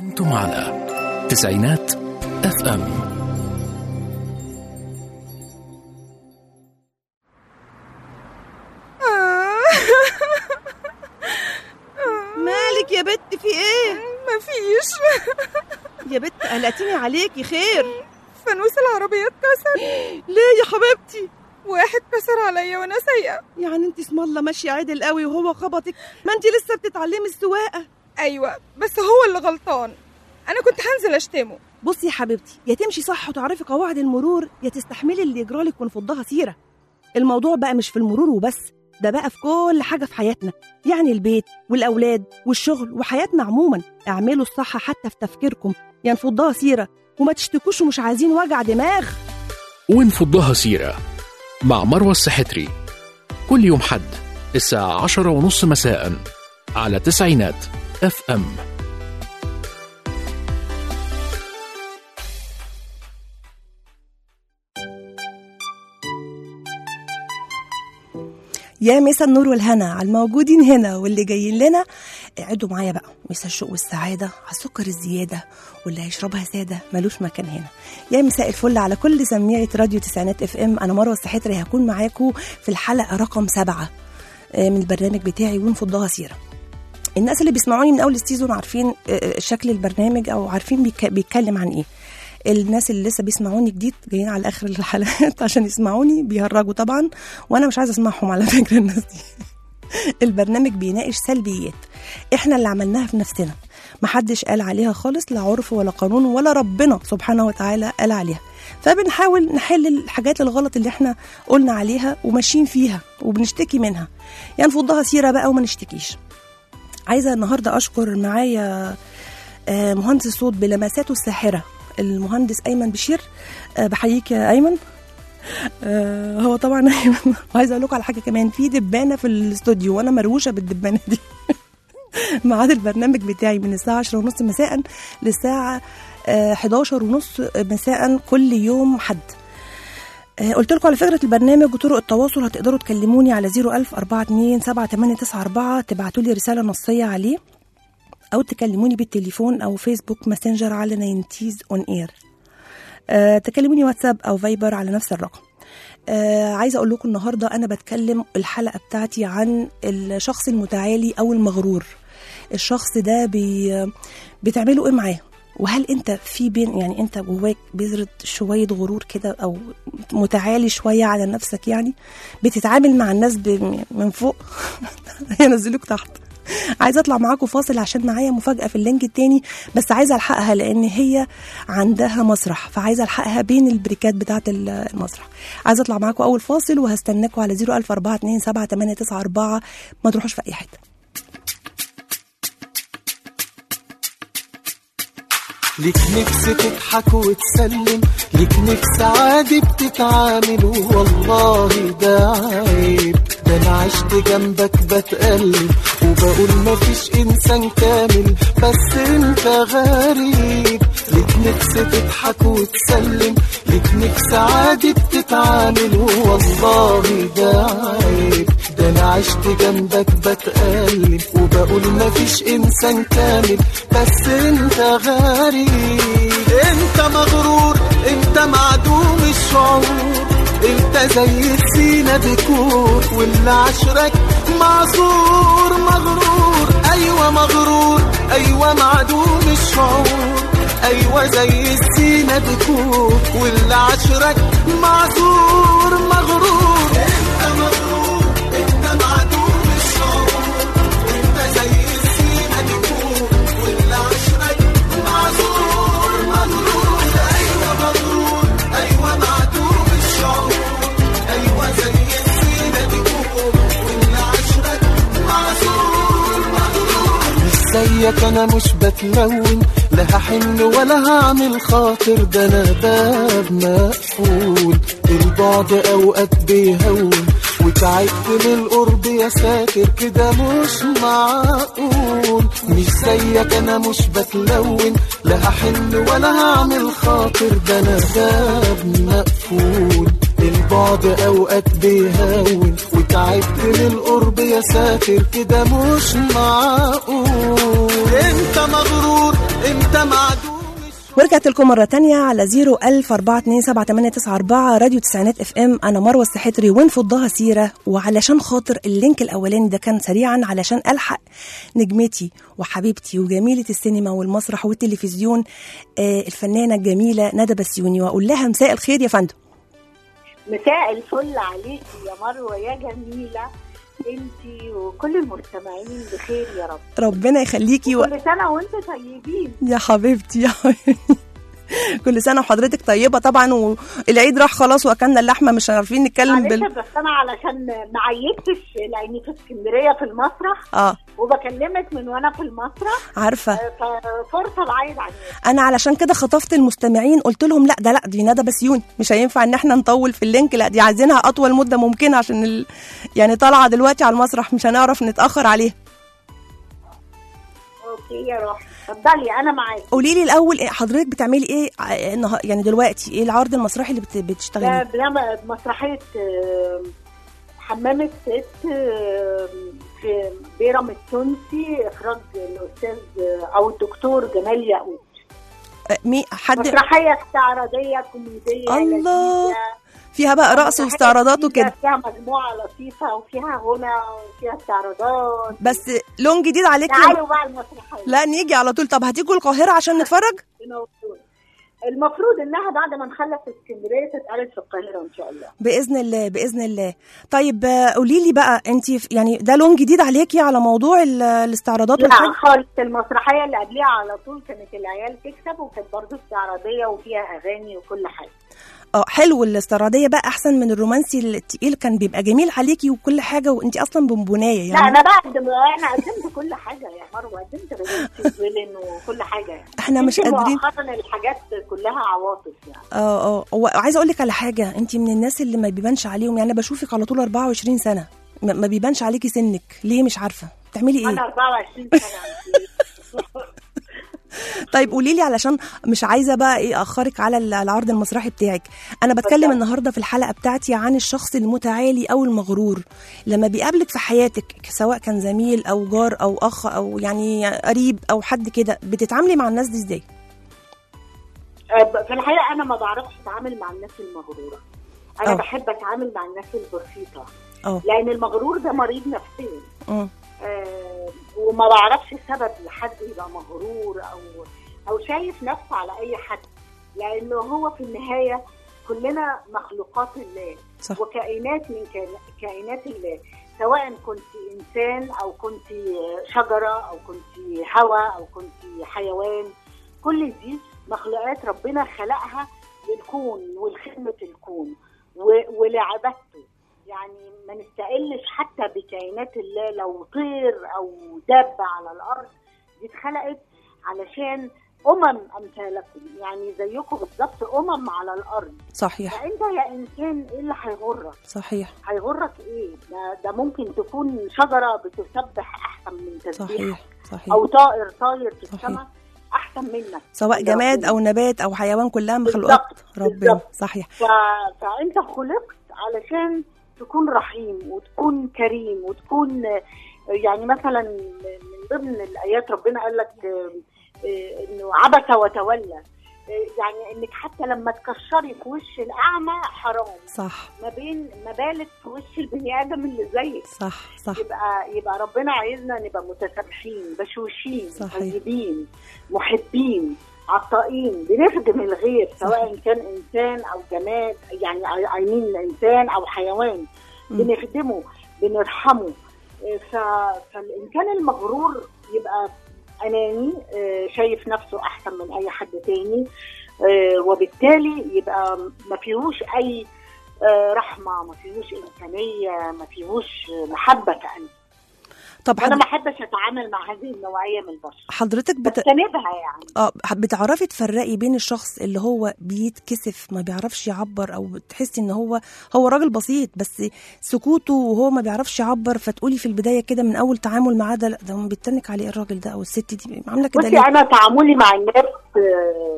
أنتم على تسعينات اف ام مالك يا بت في ايه مفيش يا بت قلقتيني عليكي خير فانوس العربية اتكسر ليه يا حبيبتي واحد كسر عليا وانا سايقة يعني انت اسم الله ماشيه عدل قوي وهو خبطك ما انت لسه بتتعلمي السواقه ايوه بس هو اللي غلطان انا كنت هنزل اشتمه بصي يا حبيبتي يا تمشي صح وتعرفي قواعد المرور يا تستحملي اللي يجرالك ونفضها سيره الموضوع بقى مش في المرور وبس ده بقى في كل حاجه في حياتنا يعني البيت والاولاد والشغل وحياتنا عموما اعملوا الصح حتى في تفكيركم يا نفضها سيره وما تشتكوش ومش عايزين وجع دماغ ونفضها سيرة مع مروة السحتري كل يوم حد الساعة عشرة ونص مساء على تسعينات اف ام يا مسا النور والهنا على الموجودين هنا واللي جايين لنا اقعدوا معايا بقى مسا الشوق والسعادة على السكر الزيادة واللي هيشربها سادة ملوش مكان هنا يا مساء الفل على كل سميعة راديو تسعينات اف ام انا مروة السحتري هكون معاكم في الحلقة رقم سبعة آه، من البرنامج بتاعي ونفضها سيرة الناس اللي بيسمعوني من اول السيزون عارفين آه، آه، شكل البرنامج او عارفين بيك- بيتكلم عن ايه الناس اللي لسه بيسمعوني جديد جايين على اخر الحلقات عشان يسمعوني بيهرجوا طبعا وانا مش عايزه اسمعهم على فكره الناس دي البرنامج بيناقش سلبيات احنا اللي عملناها في نفسنا محدش قال عليها خالص لا عرف ولا قانون ولا ربنا سبحانه وتعالى قال عليها فبنحاول نحل الحاجات الغلط اللي احنا قلنا عليها وماشيين فيها وبنشتكي منها يعني نفضها سيره بقى وما نشتكيش عايزه النهارده اشكر معايا آه، مهندس الصوت بلمساته الساحره المهندس ايمن بشير آه، بحييك يا ايمن آه، هو طبعا ايمن وعايزه اقول لكم على حاجه كمان في دبانه في الاستوديو وانا مروشه بالدبانه دي ميعاد البرنامج بتاعي من الساعه 10 ونص مساء للساعه آه، 11 ونص مساء كل يوم حد آه، قلت لكم على فكره البرنامج وطرق التواصل هتقدروا تكلموني على 01000 42 7894 تبعتوا لي رساله نصيه عليه او تكلموني بالتليفون او فيسبوك ماسنجر على 90 اون اير أه تكلموني واتساب او فايبر على نفس الرقم أه عايزه اقول لكم النهارده انا بتكلم الحلقه بتاعتي عن الشخص المتعالي او المغرور الشخص ده بي بتعملوا ايه معاه وهل انت في بين يعني انت جواك بذره شويه غرور كده او متعالي شويه على نفسك يعني بتتعامل مع الناس ب- من فوق هينزلوك تحت عايزه اطلع معاكم فاصل عشان معايا مفاجاه في اللينك التاني بس عايزه الحقها لان هي عندها مسرح فعايزه الحقها بين البريكات بتاعه المسرح عايزه اطلع معاكم اول فاصل وهستناكم على 004277894 ما تروحوش في اي حته ليك نفس تضحك وتسلم ليك نفس عادي بتتعامل والله ده عيب ده انا عشت جنبك بتقلب وبقول مفيش انسان كامل بس انت غريب ليك نفس تضحك وتسلم ليك نفس عادي بتتعامل والله ده عيب ده انا عشت جنبك بتقلب وبقول مفيش انسان كامل بس انت غريب انت مغرور انت معدوم الشعور انت زي السينا ديكور واللي عشرك معذور مغرور ايوه مغرور ايوه معدوم الشعور ايوه زي السينا ديكور واللي عشرك معذور مغرور انت مغرور انت معدوم الشعور انت زي السينا ديكور واللي عشرك معذور مغرور ايوه مغرور ايوه معدوم الشعور ايوه زي السينا ديكور واللي عشرك معذور مغرور مش زيك انا مش بتلون لا هحن ولا هعمل خاطر ده انا باب مقفول البعد اوقات بيهون وتعبت من القرب يا ساتر كده مش معقول مش زيك انا مش بتلون لا هحن ولا هعمل خاطر ده انا باب مقفول البعد اوقات بيهون وتعبت تعبت من القرب يا ساتر كده مش معقول انت مغرور انت معدوم ورجعت لكم مرة تانية على 010427894 راديو تسعينات اف ام أنا مروة السحتري ونفضها سيرة وعلشان خاطر اللينك الأولاني ده كان سريعا علشان ألحق نجمتي وحبيبتي وجميلة السينما والمسرح والتلفزيون آه الفنانة الجميلة ندى بسيوني وأقول لها مساء الخير يا فندم مساء الفل عليكي يا مروه يا جميله انتي وكل المستمعين بخير يا رب ربنا يخليكي و... كل سنه وانتم طيبين يا حبيبتي يا حبيبتي كل سنة وحضرتك طيبة طبعا والعيد راح خلاص وأكلنا اللحمة مش عارفين نتكلم معلش بال بس انا علشان ما عيدتش لاني في اسكندريه في المسرح اه وبكلمك من وانا في المسرح عارفة آه، ففرصه بعيد عنك انا علشان كده خطفت المستمعين قلت لهم لا ده لا دي ندى بسيوني مش هينفع ان احنا نطول في اللينك لا دي عايزينها اطول مده ممكنه عشان ال... يعني طالعه دلوقتي على المسرح مش هنعرف نتاخر عليها اوكي يا روحي اتفضلي انا معاكي قولي لي الاول إيه حضرتك بتعملي ايه ع- النها- يعني دلوقتي ايه العرض المسرحي اللي بت... ده بتشتغليه بنعمل مسرحيه آه، حمام الست آه، في بيرم التونسي اخراج الاستاذ آه، او الدكتور جمال ياقوت آه، مي حد مسرحيه استعراضيه كوميديه الله. لذيذة. في بقى رقص مسرحية واستعراضات جديدة وكده فيها مجموعه لطيفه وفيها غنى وفيها استعراضات بس لون جديد عليك تعالوا بقى المسرحيه لا نيجي على طول طب هتيجوا القاهره عشان نتفرج المفروض المفروض انها بعد ما نخلص اسكندريه تتعرض في القاهره ان شاء الله باذن الله باذن الله طيب آه، قولي لي بقى انت يعني ده لون جديد عليكي على موضوع ال- الاستعراضات لا والحاجات خالص المسرحيه اللي قبليها على طول كانت العيال تكسب وكانت برضه استعراضيه وفيها اغاني وكل حاجه اه حلو الاستعراضيه بقى احسن من الرومانسي التقيل كان بيبقى جميل عليكي وكل حاجه وانت اصلا بونبونايه لا يعني انا بقدم انا قدمت كل حاجه يا مروه قدمت رومانسي وفيلن وكل حاجه يعني احنا مش يمكن قادرين مؤخرا الحاجات كلها عواطف يعني اه اه وعايزه اقول لك على حاجه انت من الناس اللي ما بيبانش عليهم يعني انا بشوفك على طول 24 سنه ما ما بيبانش عليكي سنك ليه مش عارفه بتعملي ايه انا 24 سنه عندي. طيب قولي لي علشان مش عايزه بقى ايه اخرك على ال- العرض المسرحي بتاعك انا بتكلم اتفضل. النهارده في الحلقه بتاعتي عن الشخص المتعالي او المغرور لما بيقابلك في حياتك سواء كان زميل او جار او اخ او يعني قريب او حد كده بتتعاملي مع الناس دي ازاي آه، في الحقيقه انا ما بعرفش اتعامل مع الناس المغروره انا اه. بحب اتعامل مع الناس البسيطه اه لان المغرور ده مريض نفسيا أمم. آه، وما بعرفش السبب لحد يبقى مغرور او او شايف نفسه على اي حد لانه هو في النهايه كلنا مخلوقات الله صح وكائنات من كائن- كائنات الله سواء كنت انسان او كنت شجره او كنت هواء او كنت حيوان كل دي مخلوقات ربنا خلقها للكون ولخدمه الكون و- ولعبادته يعني ما نستقلش حتى بكائنات الله لو طير او دابه على الارض دي اتخلقت علشان امم امثالكم يعني زيكم بالظبط امم على الارض صحيح فانت يا انسان ايه اللي هيغرك؟ صحيح هيغرك ايه؟ ده, ده ممكن تكون شجره بتسبح احسن من تسبيحك صحيح صحيح او طائر طاير في صحيح. السماء احسن منك سواء ده جماد ربنا. او نبات او حيوان كلها مخلوقات بالظبط، ربنا بالظبط. صحيح ف... فانت خلقت علشان تكون رحيم وتكون كريم وتكون آه، يعني مثلا من ضمن الايات ربنا قال لك آه، آه، انه عبس وتولى آه، يعني انك حتى لما تكشري في وش الاعمى حرام صح ما بين ما بالك في وش البني ادم اللي زيك صح صح يبقى يبقى ربنا عايزنا نبقى متسامحين بشوشين صحيح. طيبين محبين عطائين بنخدم الغير سواء كان انسان او جماد يعني عايمين انسان او حيوان مم. بنخدمه بنرحمه ف... فالانسان المغرور يبقى اناني آه، شايف نفسه احسن من اي حد تاني آه، وبالتالي يبقى ما فيهوش اي آه، رحمه ما فيهوش انسانيه ما فيهوش محبه كأن طب انا حد... ما احبش اتعامل مع هذه النوعيه من البشر حضرتك بت... بجتنبها يعني اه بتعرفي تفرقي بين الشخص اللي هو بيتكسف ما بيعرفش يعبر او تحسي ان هو هو راجل بسيط بس سكوته وهو ما بيعرفش يعبر فتقولي في البدايه كده من اول تعامل معاه ده لا ده بيتنك عليه الراجل ده او الست دي عامله كده بصي ليه؟ انا تعاملي مع الناس آه،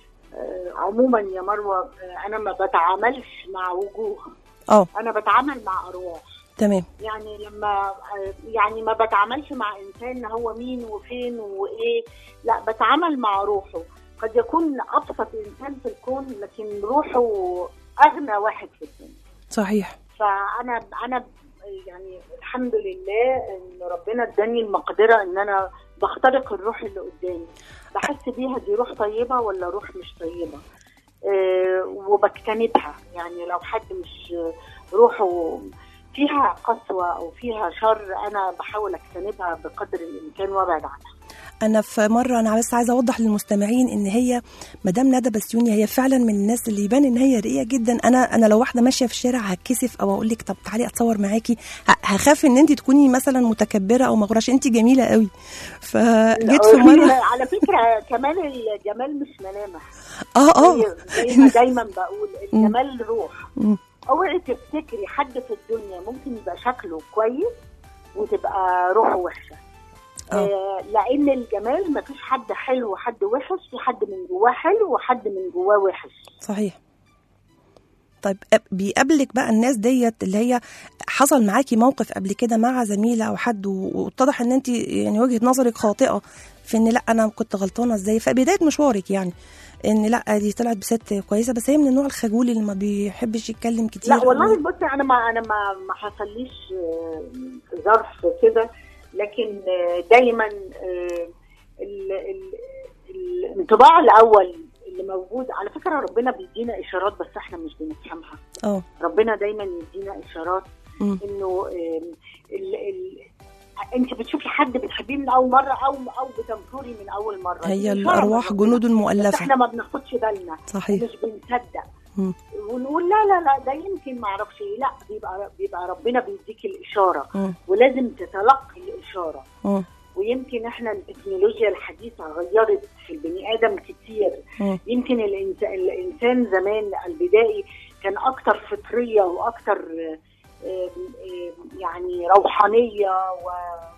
آه، عموما يا مروه آه، انا ما بتعاملش مع وجوه اه انا بتعامل مع ارواح تمام يعني لما يعني ما بتعاملش مع انسان هو مين وفين وايه لا بتعامل مع روحه قد يكون ابسط انسان في الكون لكن روحه اغنى واحد في الدنيا صحيح فانا انا يعني الحمد لله ان ربنا اداني المقدره ان انا بخترق الروح اللي قدامي بحس بيها دي روح طيبه ولا روح مش طيبه أه وبجتنبها يعني لو حد مش روحه فيها قسوه او فيها شر انا بحاول اجتنبها بقدر الامكان وابعد عنها انا في مره انا بس عايزه اوضح للمستمعين ان هي مدام ندى بسيوني هي فعلا من الناس اللي يبان ان هي رقيقه جدا انا انا لو واحده ماشيه في الشارع هتكسف او اقول لك طب تعالي اتصور معاكي ه- هخاف ان انت تكوني مثلا متكبره او مغروره عشان انت جميله قوي فجيت في مره على فكره كمان الجمال مش ملامح اه اه زي ما دايما بقول الجمال روح مم. اوعي تفتكري حد في الدنيا ممكن يبقى شكله كويس وتبقى روحه وحشه آه. آه لان الجمال مفيش حد حلو وحد وحش في حد من جواه حلو وحد من جواه وحش صحيح طيب أب- بيقابلك بقى الناس ديت اللي هي حصل معاكي موقف قبل كده مع زميله او حد و- واتضح ان انت يعني وجهه نظرك خاطئه في ان لا انا كنت غلطانه ازاي في بدايه مشوارك يعني ان لا دي طلعت بست كويسه بس هي من النوع الخجول اللي ما بيحبش يتكلم كتير لا والله بصي انا ما انا ما ما حصليش آه، ظرف كده لكن آه، دايما آه، ال- ال- الانطباع الاول اللي موجود على فكره ربنا بيدينا اشارات بس احنا مش بنفهمها اه ربنا دايما يدينا اشارات مم. انه آم، ال ال انت بتشوفي حد بتحبيه من اول مره او او بتنفري من اول مره هي دي إشارة الارواح من ربنا. جنود بس مؤلفه احنا ما بناخدش بالنا صحيح مش بنصدق مم. ونقول لا لا لا ده يمكن ما اعرفش ايه لا بيبقى بيبقى ربنا بيديك الاشاره مم. ولازم تتلقي الاشاره مم. ويمكن احنا التكنولوجيا الحديثه غيرت في البني ادم كتير مم. يمكن الانسان, الإنسان زمان البدائي كان اكتر فطريه واكتر آه، آه، يعني روحانيه و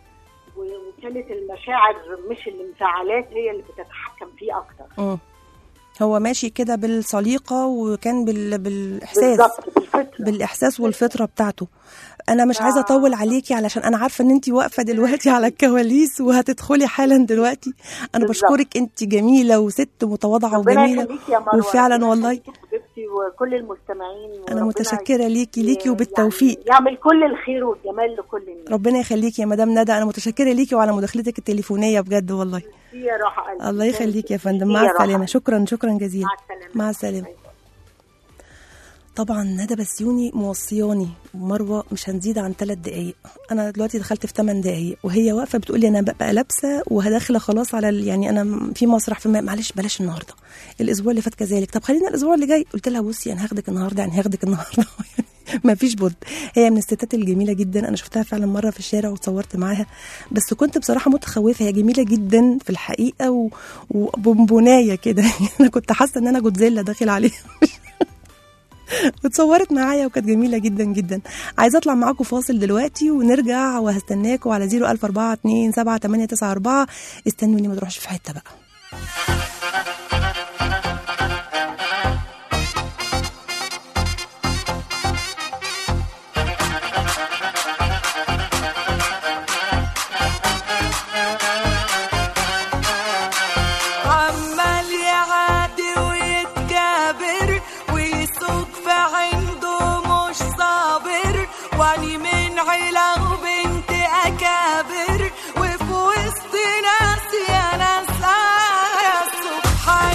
و- وكانت المشاعر مش الانفعالات هي اللي بتتحكم فيه اكتر مم. هو ماشي كده بالسليقه وكان بال... بالاحساس بالظبط بالفطره بالاحساس والفطره بتاعته انا مش عايزه آه. اطول عليكي علشان انا عارفه ان انت واقفه دلوقتي على الكواليس وهتدخلي حالا دلوقتي انا بالظبط. بشكرك انت جميله وست متواضعه ربنا وجميله يخليكي يا مروه وفعلا ربنا والله يخليكي حبيبتي وكل المستمعين انا وربنا متشكره ليكي ليكي ي- وبالتوفيق يعني يعمل كل الخير والجمال لكل الناس ربنا يخليكي يا مدام ندى انا متشكره ليكي وعلى مداخلتك التليفونيه بجد والله يا راحه قلبي الله يخليك يا فندم ميرسي مع يا راحة السلامه قلبي. شكرا شكرا جزيلا مع السلامه مع السلامه طبعا ندى بسيوني موصياني مروه مش هنزيد عن ثلاث دقايق انا دلوقتي دخلت في 8 دقايق وهي واقفه بتقولي انا ببقى لابسه وهداخله خلاص على ال- يعني انا في مسرح في م- معلش بلاش النهارده الاسبوع اللي فات كذلك طب خلينا الاسبوع اللي جاي قلت لها بصي انا هاخدك النهارده يعني هاخدك النهارده ما فيش بد هي من الستات الجميله جدا انا شفتها فعلا مره في الشارع وتصورت معاها بس كنت بصراحه متخوفه هي جميله جدا في الحقيقه و... وبونبونايه كده انا كنت حاسه ان انا جودزيلا داخل عليها واتصورت معايا وكانت جميله جدا جدا عايزه اطلع معاكم فاصل دلوقتي ونرجع وهستناكم على 00442 استنوني ما تروحش في حته بقى عمال يعادي ويتكابر ويسوق في عنده مش صابر واني من عيلة وبنت أكابر وفي وسط ناس يا ناس آه يا سبحان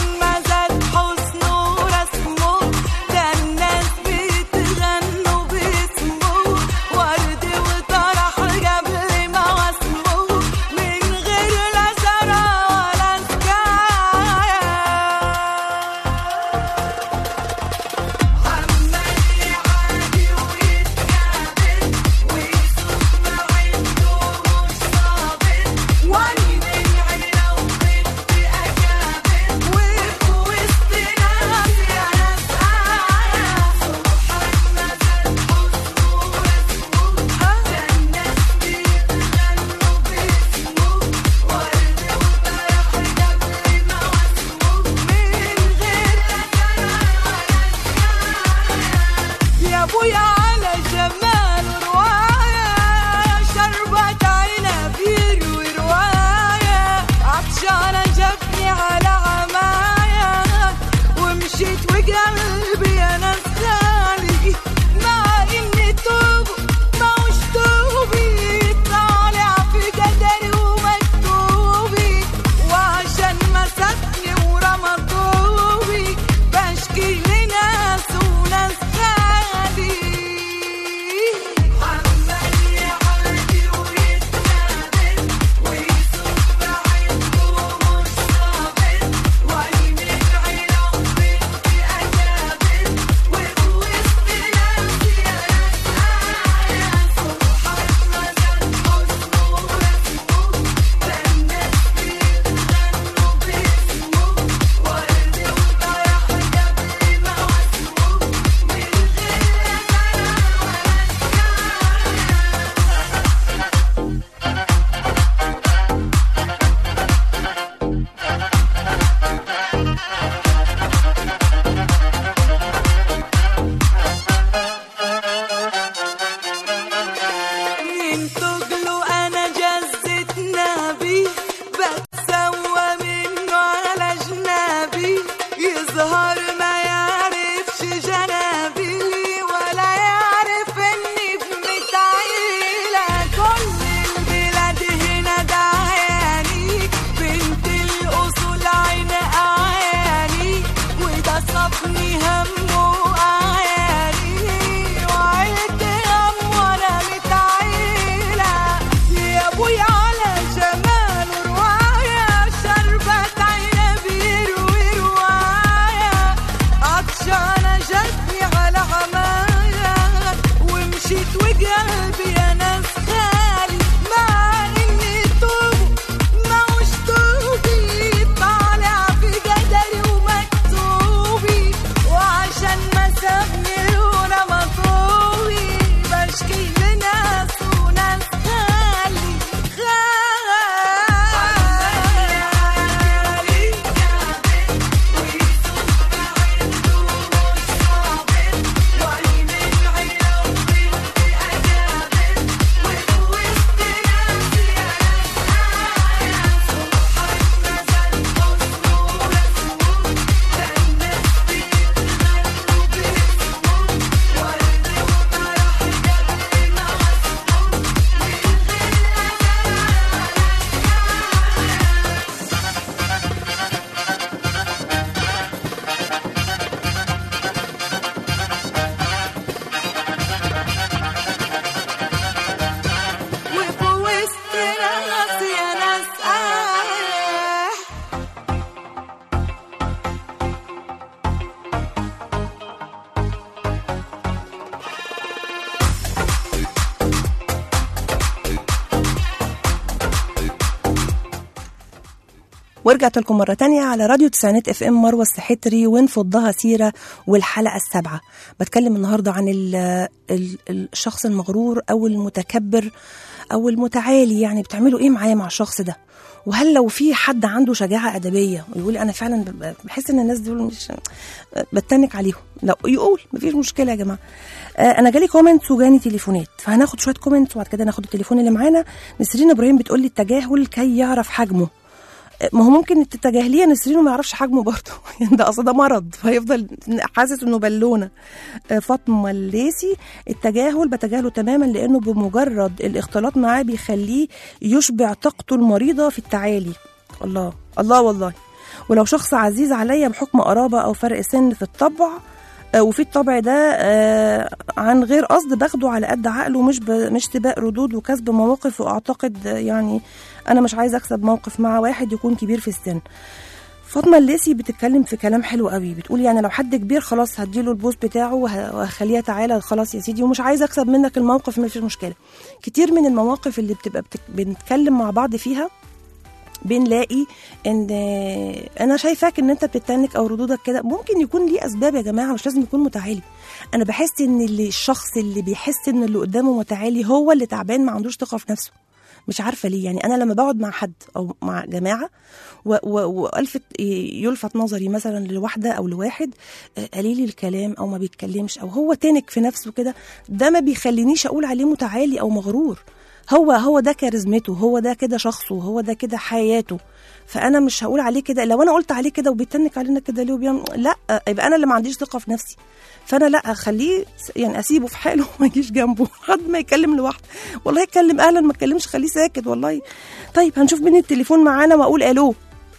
ورجعت لكم مرة تانية على راديو تسعينات اف ام مروة السحتري ونفضها سيرة والحلقة السابعة بتكلم النهاردة عن ال ال الشخص المغرور أو المتكبر أو المتعالي يعني بتعملوا إيه معايا مع الشخص ده وهل لو في حد عنده شجاعة أدبية ويقول أنا فعلا ب- بحس إن الناس دول مش بتنك عليهم لو يقول مفيش مشكلة يا جماعة آه، أنا جالي كومنتس وجاني تليفونات فهناخد شوية كومنتس وبعد كده ناخد التليفون اللي معانا نسرين إبراهيم بتقول لي التجاهل كي يعرف حجمه ما هو ممكن تتجاهليه نسرين وما يعرفش حجمه برضه يعني ده اصل ده مرض فيفضل حاسس انه بالونه آه، فاطمه الليسي التجاهل بتجاهله تماما لانه بمجرد الاختلاط معاه بيخليه يشبع طاقته المريضه في التعالي الله الله والله ولو شخص عزيز عليا بحكم قرابه او فرق سن في الطبع آه، وفي الطبع ده آه، عن غير قصد باخده على قد عقله مش ب... مش سباق ردود وكسب مواقف واعتقد آه، يعني انا مش عايزه اكسب موقف مع واحد يكون كبير في السن فاطمه الليسي بتتكلم في كلام حلو قوي بتقول يعني لو حد كبير خلاص هديله البوست بتاعه وه- وهخليه تعالى خلاص يا سيدي ومش عايزه اكسب منك الموقف مفيش مشكله كتير من المواقف اللي بتبقى بتك... بنتكلم مع بعض فيها بنلاقي ان انا شايفاك ان انت بتتنك او ردودك كده ممكن يكون ليه اسباب يا جماعه مش لازم يكون متعالي انا بحس ان اللي الشخص اللي بيحس ان اللي قدامه متعالي هو اللي تعبان ما عندوش ثقه في نفسه مش عارفه ليه يعني انا لما بقعد مع حد او مع جماعه و- و- والفت يلفت نظري مثلا لواحده او لواحد آه، قليل الكلام او ما بيتكلمش او هو تانك في نفسه كده ده ما بيخلينيش اقول عليه متعالي او مغرور هو هو ده كاريزمته هو ده كده شخصه هو ده كده حياته فانا مش هقول عليه كده لو انا قلت عليه كده وبيتنك علينا كده ليه وبيعمل لا يبقى انا اللي ما عنديش ثقه في نفسي فانا لا اخليه يعني اسيبه في حاله وما اجيش جنبه حد ما يكلم لوحده والله يتكلم اهلا ما اتكلمش خليه ساكت والله طيب هنشوف مين التليفون معانا واقول الو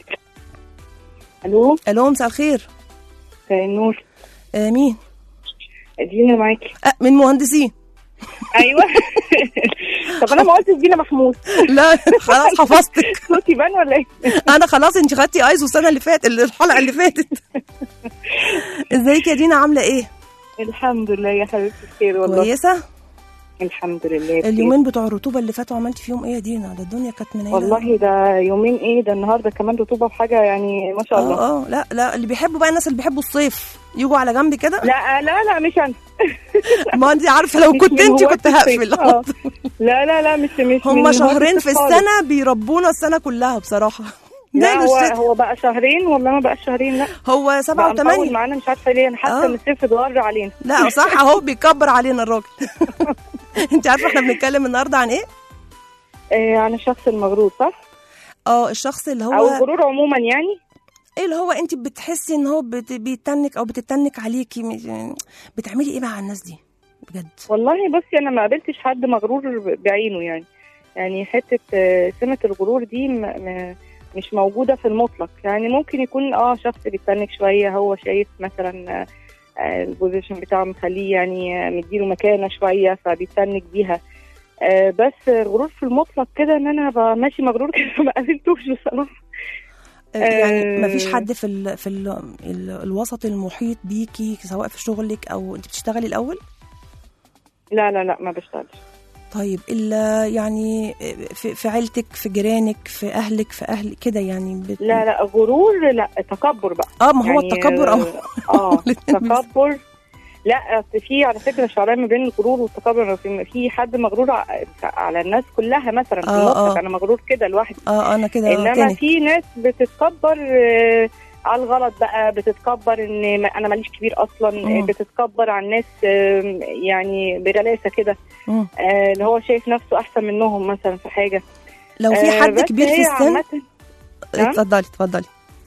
الو الو مساء الخير مساء النور آه مين دينا معاكي آه من مهندسين ايوه طب انا ما قلتش دينا محمود لا خلاص حفظتك صوتي بان ولا ايه انا خلاص انت خدتي ايزو السنه اللي فاتت الحلقه اللي فاتت ازيك يا دينا عامله ايه الحمد لله يا حبيبتي بخير والله كويسه الحمد لله بخير. اليومين بتوع الرطوبه اللي فاتوا عملتي فيهم ايه يا دينا ده الدنيا كانت منيله والله ده يومين ايه ده النهارده كمان رطوبه بحاجه يعني ما شاء الله اه اه لا لا اللي بيحبوا بقى الناس اللي بيحبوا الصيف يجوا على جنب كده لا لا لا مش انا ما انت عارفه لو مش كنت من انت هواة كنت الصيف. هقفل آه. لا لا لا مش مش من هم هواة شهرين في الصيف خالص. السنه بيربونا السنه كلها بصراحه لا ده هو الشتاء. هو بقى شهرين والله ما بقى شهرين لا هو سبعة بقى مطول وثمانية معانا مش عارفه ليه انا حاسه آه. ان الصيف اتغير علينا لا صح اهو بيكبر علينا الراجل انت عارفه احنا بنتكلم النهارده عن ايه؟ آه عن الشخص المغرور صح اه الشخص اللي او هو الغرور عموما يعني ايه اللي هو انت بتحسي ان هو بت- بيتنك او بتتنك عليكي م- بتعملي ايه بقى على الناس دي بجد والله بصي انا ما قابلتش حد مغرور بعينه يعني يعني حته آه، سمه الغرور دي م- م- مش موجوده في المطلق يعني ممكن يكون اه شخص بيتنك شويه هو شايف مثلا آه، آه، البوزيشن بتاعه مخليه يعني آه، مديله مكانه شويه فبيتنك بيها آه، بس غرور في المطلق كده ان انا ابقى ماشي مغرور كده ما قابلتوش بصراحه آه، يعني آه. ما فيش حد في ال في ال ال الوسط المحيط بيكي سواء في شغلك او انت بتشتغلي الاول لا لا لا ما بشتغلش طيب الا يعني في, في عيلتك في جيرانك في اهلك في اهل كده يعني بت... لا لا غرور لا تكبر بقى اه ما هو يعني التكبر او اه الاتنين بيس- تكبر لا أصل في على فكره شعراء ما بين الغرور والتكبر في, في حد مغرور ع- على الناس كلها مثلا في آه، المطلق آه. انا مغرور كده لوحدي اه انا كده انما تاني في ناس بتتكبر آه، على الغلط بقى بتتكبر ان ما- انا ماليش كبير اصلا مم. آه، بتتكبر على الناس آه، يعني بغلاسه كده مم. آه، اللي هو شايف نفسه احسن منهم مثلا في حاجه لو في آه، حد بس كبير في هي السن عامة- نعم؟ اتفضلي اتفضلي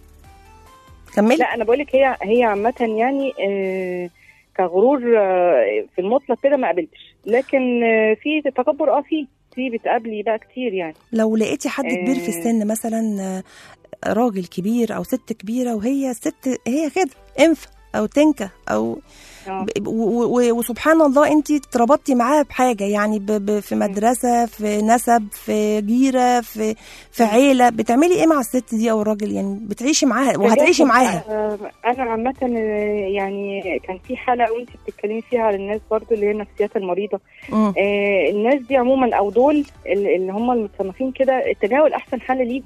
كملي لا انا بقولك هي هي عامه يعني آه، كغرور آه، في المطلق كده ما قابلتش لكن آه، في تكبر اه في في بتقابلي بقى كتير يعني لو لقيتي حد كبير في آه. السن مثلا آه، راجل كبير او ست كبيره وهي ست هي كده انفه او تنكه او آه. ب- و- و- وسبحان الله انت اتربطتي معاها بحاجه يعني ب- ب- في مدرسه في نسب في جيره في في عيله بتعملي ايه مع الست دي او الراجل يعني بتعيشي معاها وهتعيشي معاها آه، انا عامه آه، يعني كان في حلقه وانت بتتكلمي فيها على الناس برضو اللي هي النفسيات المريضه مم. آه، الناس دي عموما او دول اللي اللي هم المتصنفين كده التجاهل احسن حل ليهم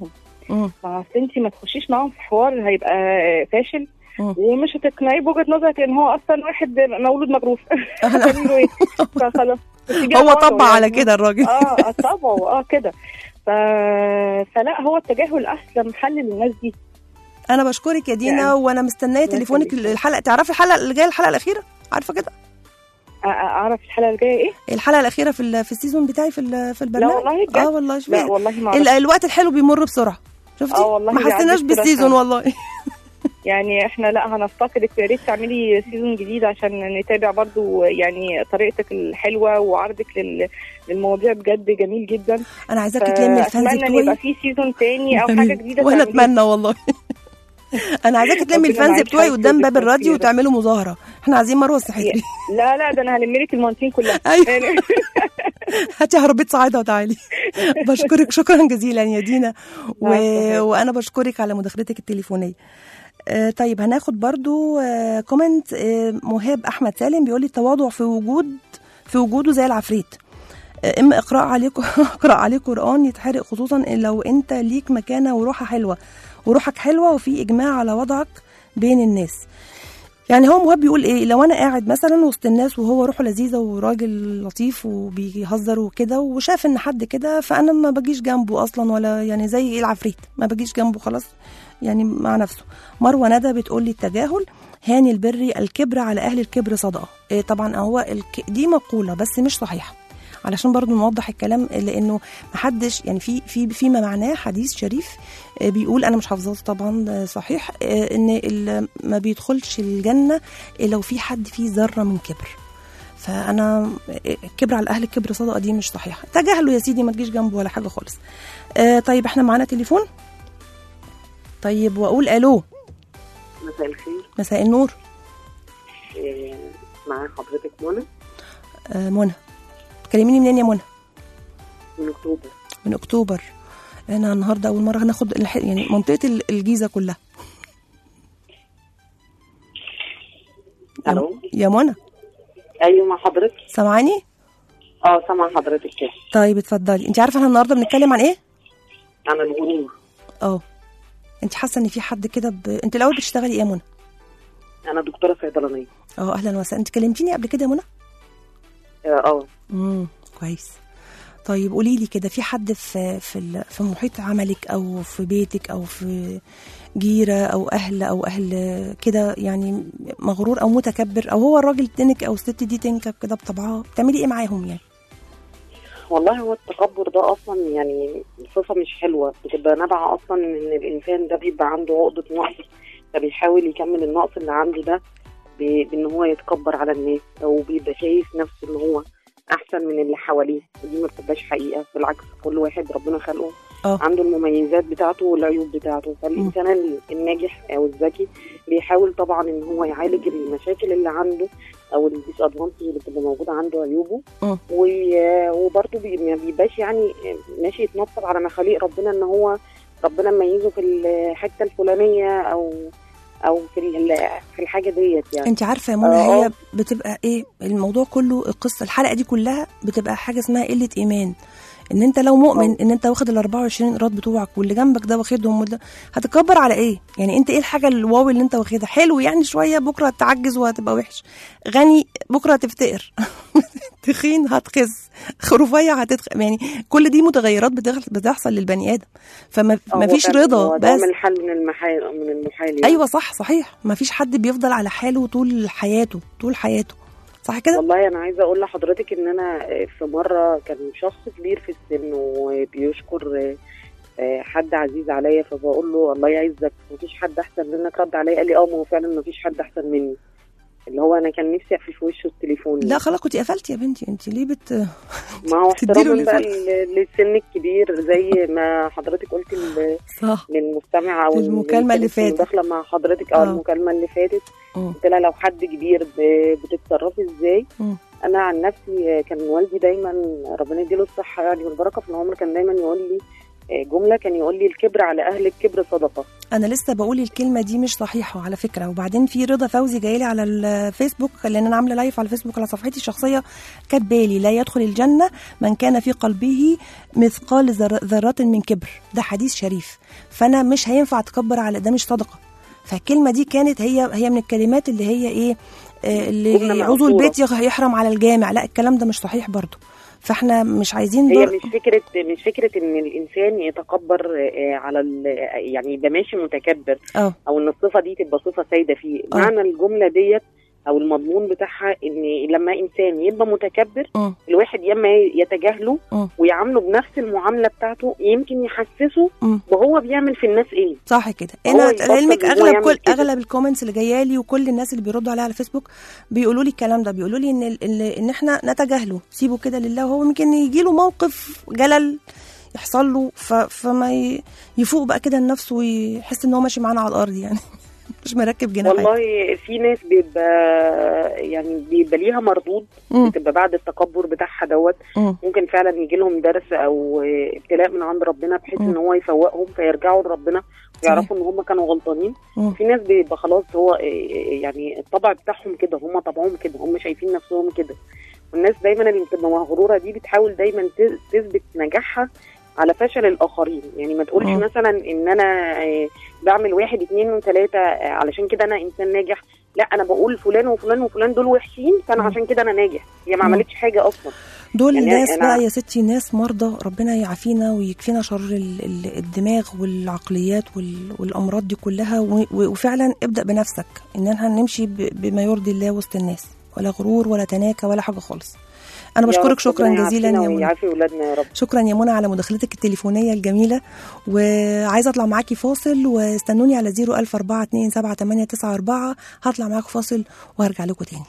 مم. ما اصل انت ما تخشيش معاهم في حوار هيبقى فاشل مم. ومش هتقنعيه بوجهه نظرك ان هو اصلا واحد مولود مجروف هتعمل له ايه فخلاص تسيبيه هو على طبع وضعه على يعني. كده الراجل اه طبعه اه كده ف... فلا هو التجاهل اسلم حل للناس دي انا بشكرك يا دينا يعني. وانا مستنيه تليفونك يخليك. الحلقه تعرفي الحلقه اللي جايه الحلقه الاخيره عارفه كده أ- أ- اعرف الحلقه الجايه ايه؟ الحلقه الاخيره في ال- في السيزون بتاعي في ال- في البرنامج والله بجد؟ اه والله شوفي لا والله ما ال- أعرف. الوقت الحلو بيمر بسرعه شفتي آه والله ما حسيناش بيعدي بسرعة بالسيزون فعلا. والله يعني احنا لا هنفتقدك يا ريت تعملي سيزون جديد عشان نتابع برضو يعني طريقتك الحلوه وعرضك لل... للمواضيع بجد جميل جدا انا عايزاك تلمي الفانز اتمنى ان يبقى بتوعي في سيزون تاني او حاجه جميل. جديده وانا تعمليها. اتمنى والله انا عايزاك تلمي ربنا الفانز معاك بتوعي حياتي قدام باب وذكريات الراديو كتيرة. وتعملوا مظاهره احنا عايزين مروه السحيري لا لا ده انا هلم لك المونتين كلها أيوة. يعني هاتي عربيه صعيده وتعالي بشكرك شكرا جزيلا يا دينا و... عفواً. وانا بشكرك على مداخلتك التليفونيه آه طيب هناخد برضو آه كومنت آه مهاب احمد سالم بيقول لي التواضع في وجود في وجوده زي العفريت آه اما اقراء عليك اقرا عليك قران يتحرق خصوصا إن لو انت ليك مكانه وروحه حلوه وروحك حلوه وفي اجماع على وضعك بين الناس يعني هو مهاب بيقول ايه لو انا قاعد مثلا وسط الناس وهو روحه لذيذه وراجل لطيف وبيهزر وكده وشاف ان حد كده فانا ما بجيش جنبه اصلا ولا يعني زي ايه العفريت ما بجيش جنبه خلاص يعني مع نفسه مروه ندى بتقول لي التجاهل هاني البري الكبر على اهل الكبر صدقه إيه طبعا هو الك... دي مقوله بس مش صحيحه علشان برضو نوضح الكلام لانه محدش يعني في في فيما معناه حديث شريف آه، بيقول انا مش حافظاه طبعا آه، صحيح آه، ان ال- ما بيدخلش الجنه إلا لو في حد فيه ذره من كبر فانا آه، الكبر على اهل الكبر صدقه دي مش صحيحه تجاهلوا يا سيدي ما تجيش جنبه ولا حاجه خالص آه، طيب احنا معانا تليفون طيب واقول الو مساء الخير مساء النور إيه، مع حضرتك منى آه، منى تكلميني منين يا منى من اكتوبر من اكتوبر انا النهارده اول مره هناخد الح- يعني منطقه ال- الجيزه كلها يا- الو يا منى ايوه مع حضرتك سامعاني اه سامع حضرتك كده طيب اتفضلي انت عارفه احنا النهارده بنتكلم عن ايه عن الغرور اه انت حاسه ان في حد كده ب... انت الاول بتشتغلي ايه يا منى انا دكتوره صيدلانيه اه اهلا وسهلا انت كلمتيني قبل كده يا منى اه آه. امم كويس طيب قولي لي كده في حد في في ال- في محيط عملك او في بيتك او في جيره او اهل او اهل كده يعني مغرور او متكبر او هو الراجل تنك او الست دي تنكب كده بطبعها بتعملي ايه معاهم يعني والله هو التكبر ده اصلا يعني صفه مش حلوه بتبقى نابعه اصلا من ان الانسان ده بيبقى عنده عقده نقص فبيحاول يكمل النقص اللي عنده ده ب- بان هو يتكبر على الناس او بيبقى شايف نفسه ان هو احسن من اللي حواليه ودي ما بتبقاش حقيقه بالعكس كل واحد ربنا خلقه اه عنده المميزات بتاعته والعيوب بتاعته فالانسان ال- الناجح او الذكي بيحاول طبعا ان هو يعالج المشاكل اللي عنده او الديس ادفانتج اللي بتبقى موجوده عنده عيوبه مم. و- وبرضه بي- ما بيبقاش يعني ماشي يتنطط على مخاليق ربنا ان هو ربنا مميزه في الحته الفلانيه او او في ال- في الحاجه ديت يعني انت عارفه يا منى آه، هي آه. بتبقى ايه الموضوع كله القصه الحلقه دي كلها بتبقى حاجه اسمها قله ايمان ان انت لو مؤمن آه. ان انت واخد ال 24 ايراد بتوعك واللي جنبك ده واخدهم وده هتتكبر على ايه يعني انت ايه الحاجه الواو اللي انت واخدها حلو يعني شويه بكره هتعجز وهتبقى وحش غني بكره هتفتقر تخين هتخس رفيع هتتخ يعني كل دي متغيرات بتخ- بتحصل للبني ادم فما هو ما فيش فعلاً رضا هو ده بس من الحل من المحال من المحال يعني. ايوه صح صحيح ما فيش حد بيفضل على حاله طول حياته طول حياته صح كده والله انا عايزه اقول لحضرتك ان انا في مره كان شخص كبير في السن وبيشكر آه، حد عزيز عليا فبقول له الله يعزك مفيش حد احسن منك رد عليا قال لي اه ما هو فعلا مفيش حد احسن مني اللي هو انا كان نفسي اقفل في وشه التليفون لا خلاص كنت قفلت يا بنتي انت ليه بت ما هو بتديله احتراما بقى اللي لل- للسن الكبير زي ما حضرتك قلت لل- صح للمستمع او المكالمة اللي كانت في فاتت. المداخله مع حضرتك او آه. المكالمه اللي فاتت مم. قلت لها لو حد كبير ب- بتتصرفي ازاي مم. انا عن نفسي كان والدي دايما ربنا يديله الصحه يعني والبركه في العمر كان دايما يقول لي جمله كان يقول لي الكبر على اهل الكبر صدقه انا لسه بقول الكلمه دي مش صحيحه على فكره وبعدين في رضا فوزي جايلي على الفيسبوك لان انا عامله لايف على الفيسبوك على صفحتي الشخصيه كاتبالي لا يدخل الجنه من كان في قلبه مثقال ذر- ذره من كبر ده حديث شريف فانا مش هينفع اتكبر على ده مش صدقه فالكلمه دي كانت هي هي من الكلمات اللي هي ايه آه، اللي جملة يعوزوا مقصورة. البيت يخ- يحرم على الجامع لا الكلام ده مش صحيح برضو فاحنا مش عايزين هي ضر- مش فكره مش فكره ان الانسان يتكبر آه، على ال- يعني يبقى ماشي متكبر اه او ان الصفه دي تبقى صفه سائده فيه آه. معنى الجمله ديت او المضمون بتاعها ان لما انسان يبقى متكبر مم. الواحد يا اما يتجاهله مم. ويعامله بنفس المعامله بتاعته يمكن يحسسه مم. وهو بيعمل في الناس ايه صح كده هو انا يفكر لعلمك إن هو اغلب يعمل كل كده. اغلب الكومنتس اللي جايه لي وكل الناس اللي بيردوا عليها على الفيسبوك بيقولوا لي الكلام ده بيقولوا لي ان ال- ال- ان احنا نتجاهله سيبه كده لله وهو يمكن يجي له موقف جلل يحصل له ف... فما ي... يفوق بقى كده لنفسه ويحس ان هو ماشي معانا على الارض يعني مش مركب جناحات والله في ناس بيبقى يعني بيبقى ليها مردود مم. بتبقى بعد التكبر بتاعها دوت مم. ممكن فعلا يجي لهم درس او ابتلاء من عند ربنا بحيث مم. ان هو يفوقهم فيرجعوا لربنا ويعرفوا ان هم كانوا غلطانين مم. في ناس بيبقى خلاص هو يعني الطبع بتاعهم كده هم طبعهم كده هم شايفين نفسهم كده والناس دايما اللي بتبقى مغروره دي بتحاول دايما ت- تثبت نجاحها على فشل الاخرين يعني ما تقولش مم. مثلا ان انا آه، بعمل واحد اتنين وتلاته آه، علشان كده انا انسان ناجح لا انا بقول فلان وفلان وفلان دول وحشين فانا مم. عشان كده انا ناجح هي ما مم. عملتش حاجه اصلا دول يعني ناس أنا- بقى يا ستي ناس مرضى ربنا يعافينا ويكفينا شر ال- ال- الدماغ والعقليات وال- والامراض دي كلها و- و- وفعلا ابدا بنفسك ان احنا نمشي ب- بما يرضي الله وسط الناس ولا غرور ولا تناكه ولا حاجه خالص انا يا بشكرك رب شكرا ربنا جزيلا يعافينا يا منى ويعافي ولادنا يا رب شكرا يا منى على مداخلتك التليفونيه الجميله وعايزه اطلع معاكي فاصل واستنوني على 004278994 هطلع معاكم فاصل وهرجع لكم تاني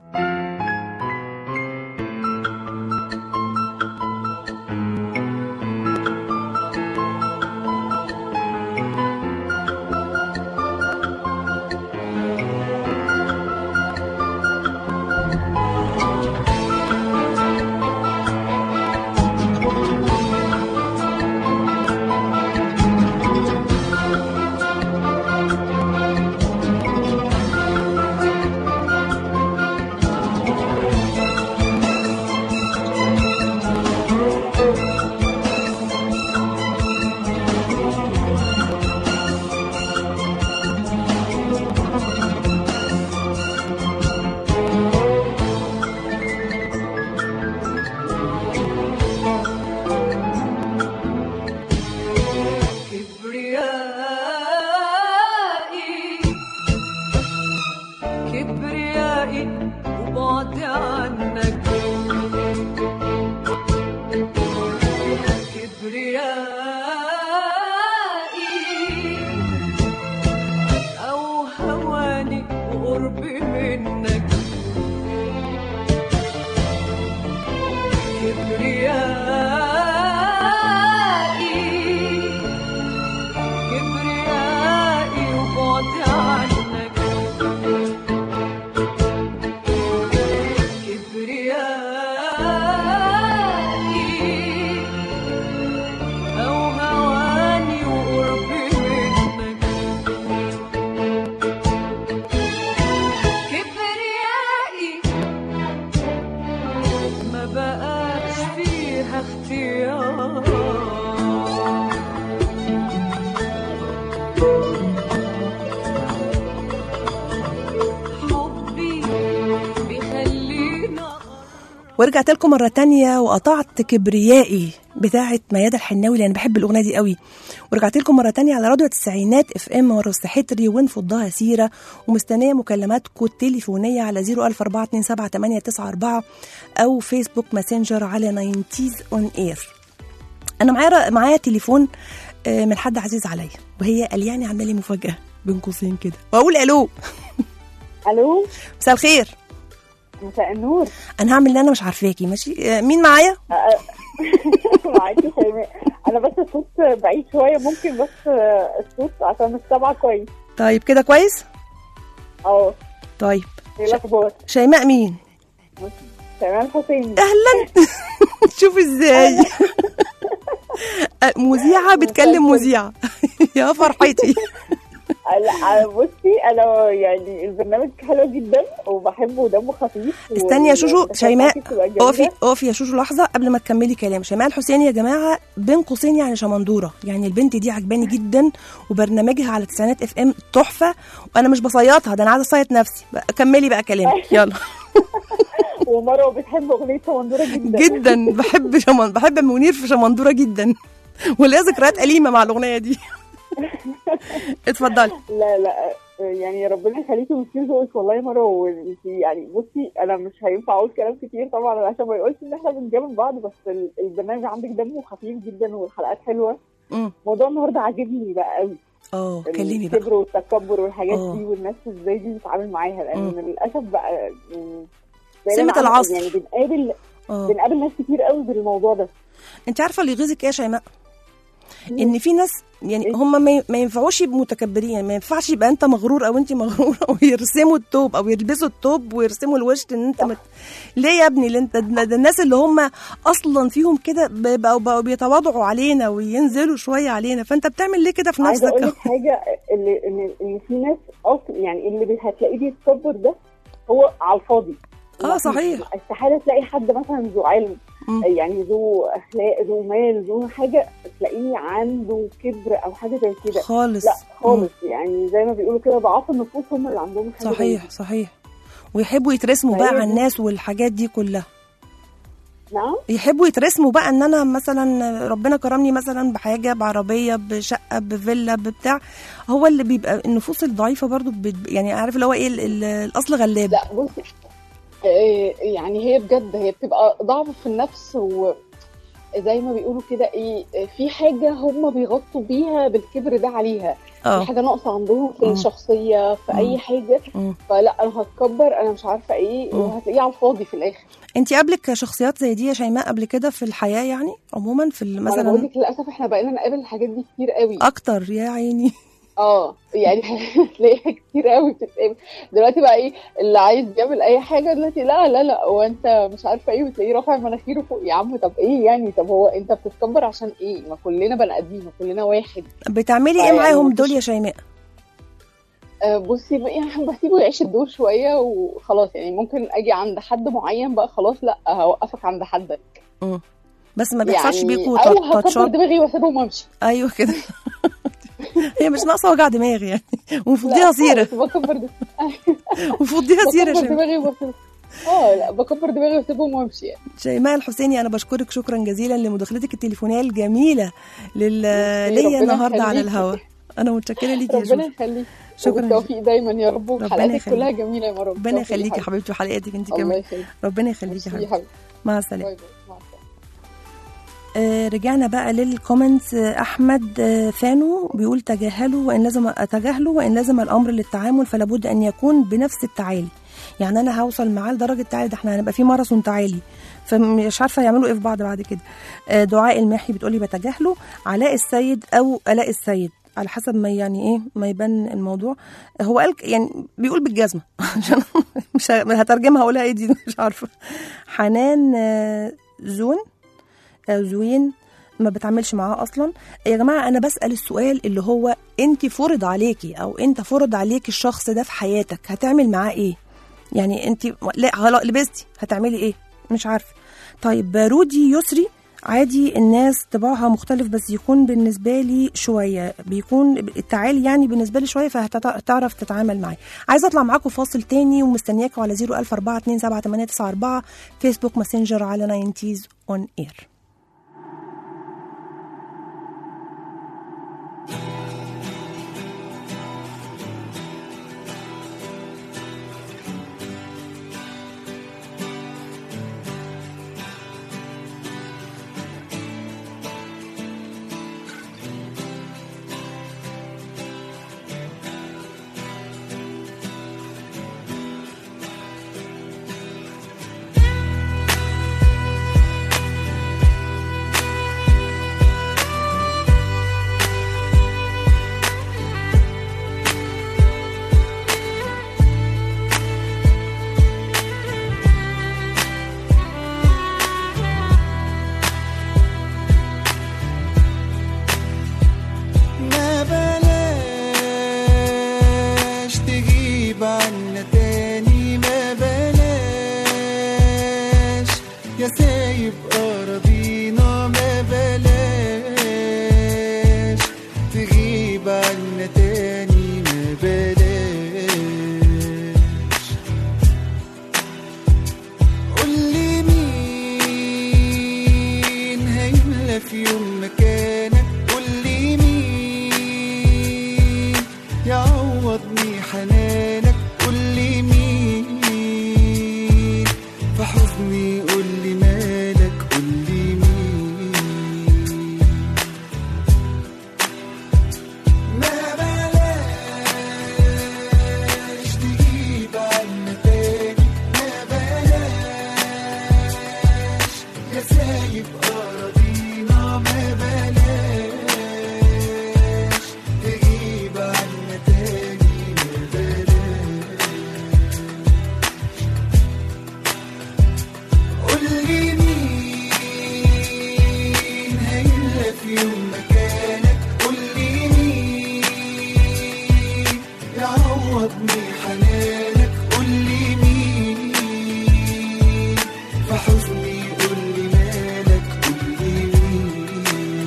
كبريائي كبريائي وبعد عنك كبريائي أو هواني وقربي منك كبريائي كبريائي وبعد عنك كبريائي أو هواني وقربي منك كبريائي ما بقاش فيها اختيار حبي بيخلينا ورجعت لكم مرة تانية وقطعت كبريائي بتاعة ميادة الحناوي لأن بحب الأغنية دي قوي ورجعت لكم مرة تانية على راديو التسعينات اف ام ورا حتري ونفضها سيرة ومستنية مكالماتكم التليفونية على 004278994 أو فيسبوك ماسنجر على 90 اون اير أنا معايا معايا تليفون آه، من حد عزيز عليا وهي قال يعني عاملة لي مفاجأة بين قوسين كده وأقول ألو الو مساء الخير مساء النور أنا هعمل اللي أنا مش عارفاكي ماشي آه، مين معايا؟ معاكي شيماء انا بس الصوت بعيد شويه ممكن بس الصوت عشان مش سامعه كويس طيب كده كويس؟ اه طيب ايه الاخبار شيماء مين؟ شيماء الحسين اهلا شوف ازاي مذيعه بتكلم مذيعه يا فرحتي لا بصي انا يعني البرنامج حلو جدا وبحبه ودمه خفيف استني يا شوشو والمداخلات شيماء بتاعتي بتبقى جميلة. اقفي اقفي يا شوشو لحظه قبل ما تكملي كلام شيماء الحسيني يا جماعه بين قوسين يعني شمندوره يعني البنت دي عجباني جدا وبرنامجها على تسعينات اف ام تحفه وانا مش بصيطها ده انا عايزه اصيط نفسي بقى كملي بقى كلامك يلا ومروه بتحب اغنيه شمندوره جدا جدا بحب شمن بحب منير في شمندوره جدا وليا ذكريات أليمة مع الأغنية دي اتفضلي لا لا يعني ربنا يخليكي ويكتير ذوقك والله يا مروه وانت يعني بصي انا مش هينفع اقول كلام كتير طبعا عشان ما يقولش ان احنا بنجامل بعض بس ال- البرنامج عندك دمه خفيف جدا والحلقات حلوه مم. موضوع النهارده عاجبني بقى قوي اه كلمي بقى الكبر والتكبر والحاجات آه. دي والناس ازاي دي بتتعامل معاها لان مم. للاسف بقى مم، بقينا سمة نعمل- العصر. يعني بنقابل اه بنقابل ناس كتير قوي بالموضوع ده انت عارفه اللي يغيظك ايه يا شيماء ان في ناس يعني هم ما ما ينفعوش يبقوا متكبرين يعني ما ينفعش يبقى انت مغرور او انت مغروره ويرسموا التوب او يلبسوا التوب ويرسموا الوش ان انت مت... ليه يا ابني اللي انت ده ده الناس اللي هم اصلا فيهم كده ب- بقوا بقوا بيتواضعوا علينا وينزلوا شويه علينا فانت بتعمل ليه كده في عايزه اقول لك نفسك حاجه اللي ان ان في ناس اصلا يعني اللي بي- هتلاقيه بيتكبر ده هو على الفاضي اه صحيح استحاله تلاقي حد مثلا ذو علم مم. يعني ذو اخلاق ذو مال ذو حاجه تلاقيه عنده كبر او حاجه زي كده خالص لا خالص يعني زي ما بيقولوا كده ضعاف النفوس هم اللي عندهم حاجه زي صحيح دي. صحيح ويحبوا يترسموا بقى فهي على دي- الناس والحاجات دي كلها نعم يحبوا يترسموا بقى ان انا مثلا ربنا كرمني مثلا بحاجه بعربيه بشقه بفيلا ببتاع هو اللي بيبقى النفوس الضعيفه برضو بت- يعني عارف اللي هو ايه ال- ال- الاصل غلاب لا بصي آه، يعني هي بجد هي بتبقى ضعف في النفس وزي ما بيقولوا كده ايه آه، في حاجه هم بيغطوا بيها بالكبر ده عليها في اه حاجه ناقصه عندهم في مم. الشخصيه في اي مم. حاجه مم. فلا انا هتكبر انا مش عارفه ايه مم. وهتلاقيه على الفاضي في الاخر انت قابلك شخصيات زي دي يا شيماء قبل كده في الحياه يعني عموما في ال- ما انا بقول مثلا لك للاسف احنا بقينا نقابل الحاجات دي كتير قوي اكتر يا عيني اه يعني هتلاقيها كتير قوي بتتقابل دلوقتي بقى ايه اللي عايز يعمل اي حاجه دلوقتي لا لا لا وانت مش عارفه ايه وتلاقيه رافع مناخيره فوق يا عم طب ايه يعني طب هو انت بتتكبر عشان ايه ما كلنا بني ادمين ما كلنا واحد بتعملي ايه يعني معاهم مفيش- دول يا شيماء آه بصي بقى يعني بسيبه يعيش الدور شويه وخلاص يعني ممكن اجي عند حد معين بقى خلاص لا هوقفك عند حدك مم. بس ما بيحصلش يعني بيكوا او تات- هكبر تاتشات دماغي واسيبهم وامشي ايوه كده هي مش ناقصه وجع دماغ يعني لا وفضيها سيره خالص، بكبر دماغي وفضيها سيره يا بكبر شيماء دماغي وبسيبهم اه لا بكبر دماغي واسيبهم وامشي يعني شيماء الحسيني انا بشكرك شكرا جزيلا لمداخلتك التليفونيه الجميله لل... ميرسي، ليا ربنا النهارده على يخليكي. الهوا انا متشكره ليكي يا ربنا شوشو يخليك شكرا وبالتوفيق دايما يا رب ربنا وحلقاتك يخليك. كلها جميله يا مرة ربنا يخليكي يا حبيبتي وحلقاتك انت الله كمان يخليك ربنا يخليكي يا ميرسي يا حبيبتي حبيبي مع السلامه باي باي مع السلامه آه رجعنا بقى للكومنتس آه احمد آه فانو بيقول تجاهلوا وان لازم اتجاهلوا وان لازم الامر للتعامل فلا بد ان يكون بنفس التعالي يعني انا هوصل معاه لدرجه تعالي ده احنا هنبقى في ماراثون تعالي فمش عارفه يعملوا ايه في بعض بعد كده آه دعاء الماحي بتقولي بتجاهله علاء السيد او الاء السيد على حسب ما يعني ايه ما يبان الموضوع هو قال يعني بيقول بالجزمه عشان مش ه- هترجمها اقولها ايه دي مش عارفه حنان آه، زون آه، زوين ما بتعملش معاه اصلا يا جماعه انا بسال السؤال اللي هو انت فرض عليكي او انت فرض عليك الشخص ده في حياتك هتعمل معاه ايه يعني انت لا خلاص لبستي هتعملي ايه مش عارفه طيب رودي يسري عادي الناس طباعها مختلف بس يكون بالنسبة لي شوية بيكون التعالي يعني بالنسبة لي شوية فهتعرف تتعامل معاه عايزة أطلع معاكم فاصل تاني ومستنياكم على 004278994 فيسبوك ماسنجر على 90s اون اير بلاش تغيب عنا تاني ما بلاش يا سايب أراضينا ما بلاش تغيب عنا تاني ما بلاش قولي مين هيملى في يوم مكانك قولي مين يعوضني حنانك قولي مين في حزني قولي مالك قولي مين ما بلاش تجيب عنا تاني ما بلاش يا سايب أراضينا ما بلاش تجيب عنا تاني ما بلاش قولي مين هيملى في يوم مكانك قولي مين يعوضني حنانك قولي مين في حزني قولي مالك قولي مين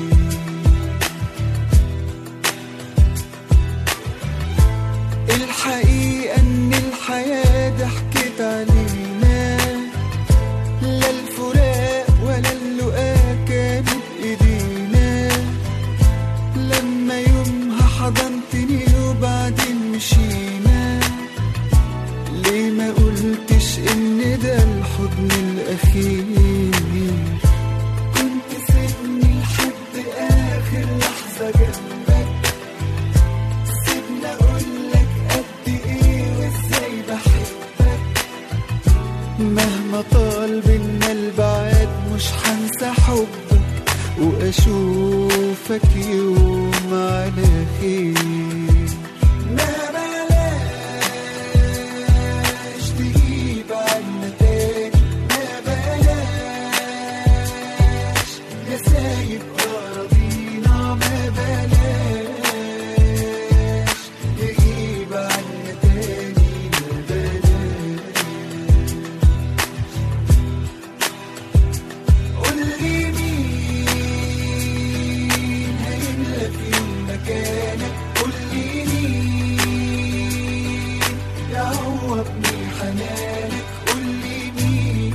الحقيقة إن الحياة ضحكت علينا لا الفراق ولا اللقاء كانوا بإيدينا لما يومها حضنتني وبعدين مشينا ليه ما قلتش إن ده الحضن الأخير كنت سيبني لحد آخر لحظة جنبك سيبني أقولك قد إيه وإزاي بحبك مهما طال بينا البعاد مش هنسى حبك واشوفك يوم على خير ما بلاش تجيب عنا تاني ما بلاش يا سايب أراضينا ما بلاش تجيب عنا تاني ما بلاش قولي مين هيملى في يوم مكانك قولي مين يعوضني حنانك قولي مين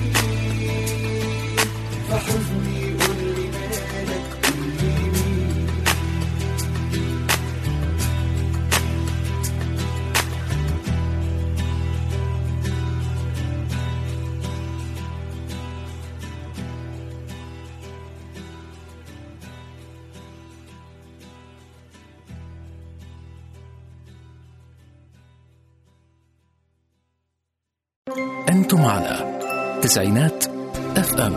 في حزني قولي مالك قولي مين أنتم على تسعينات اف ام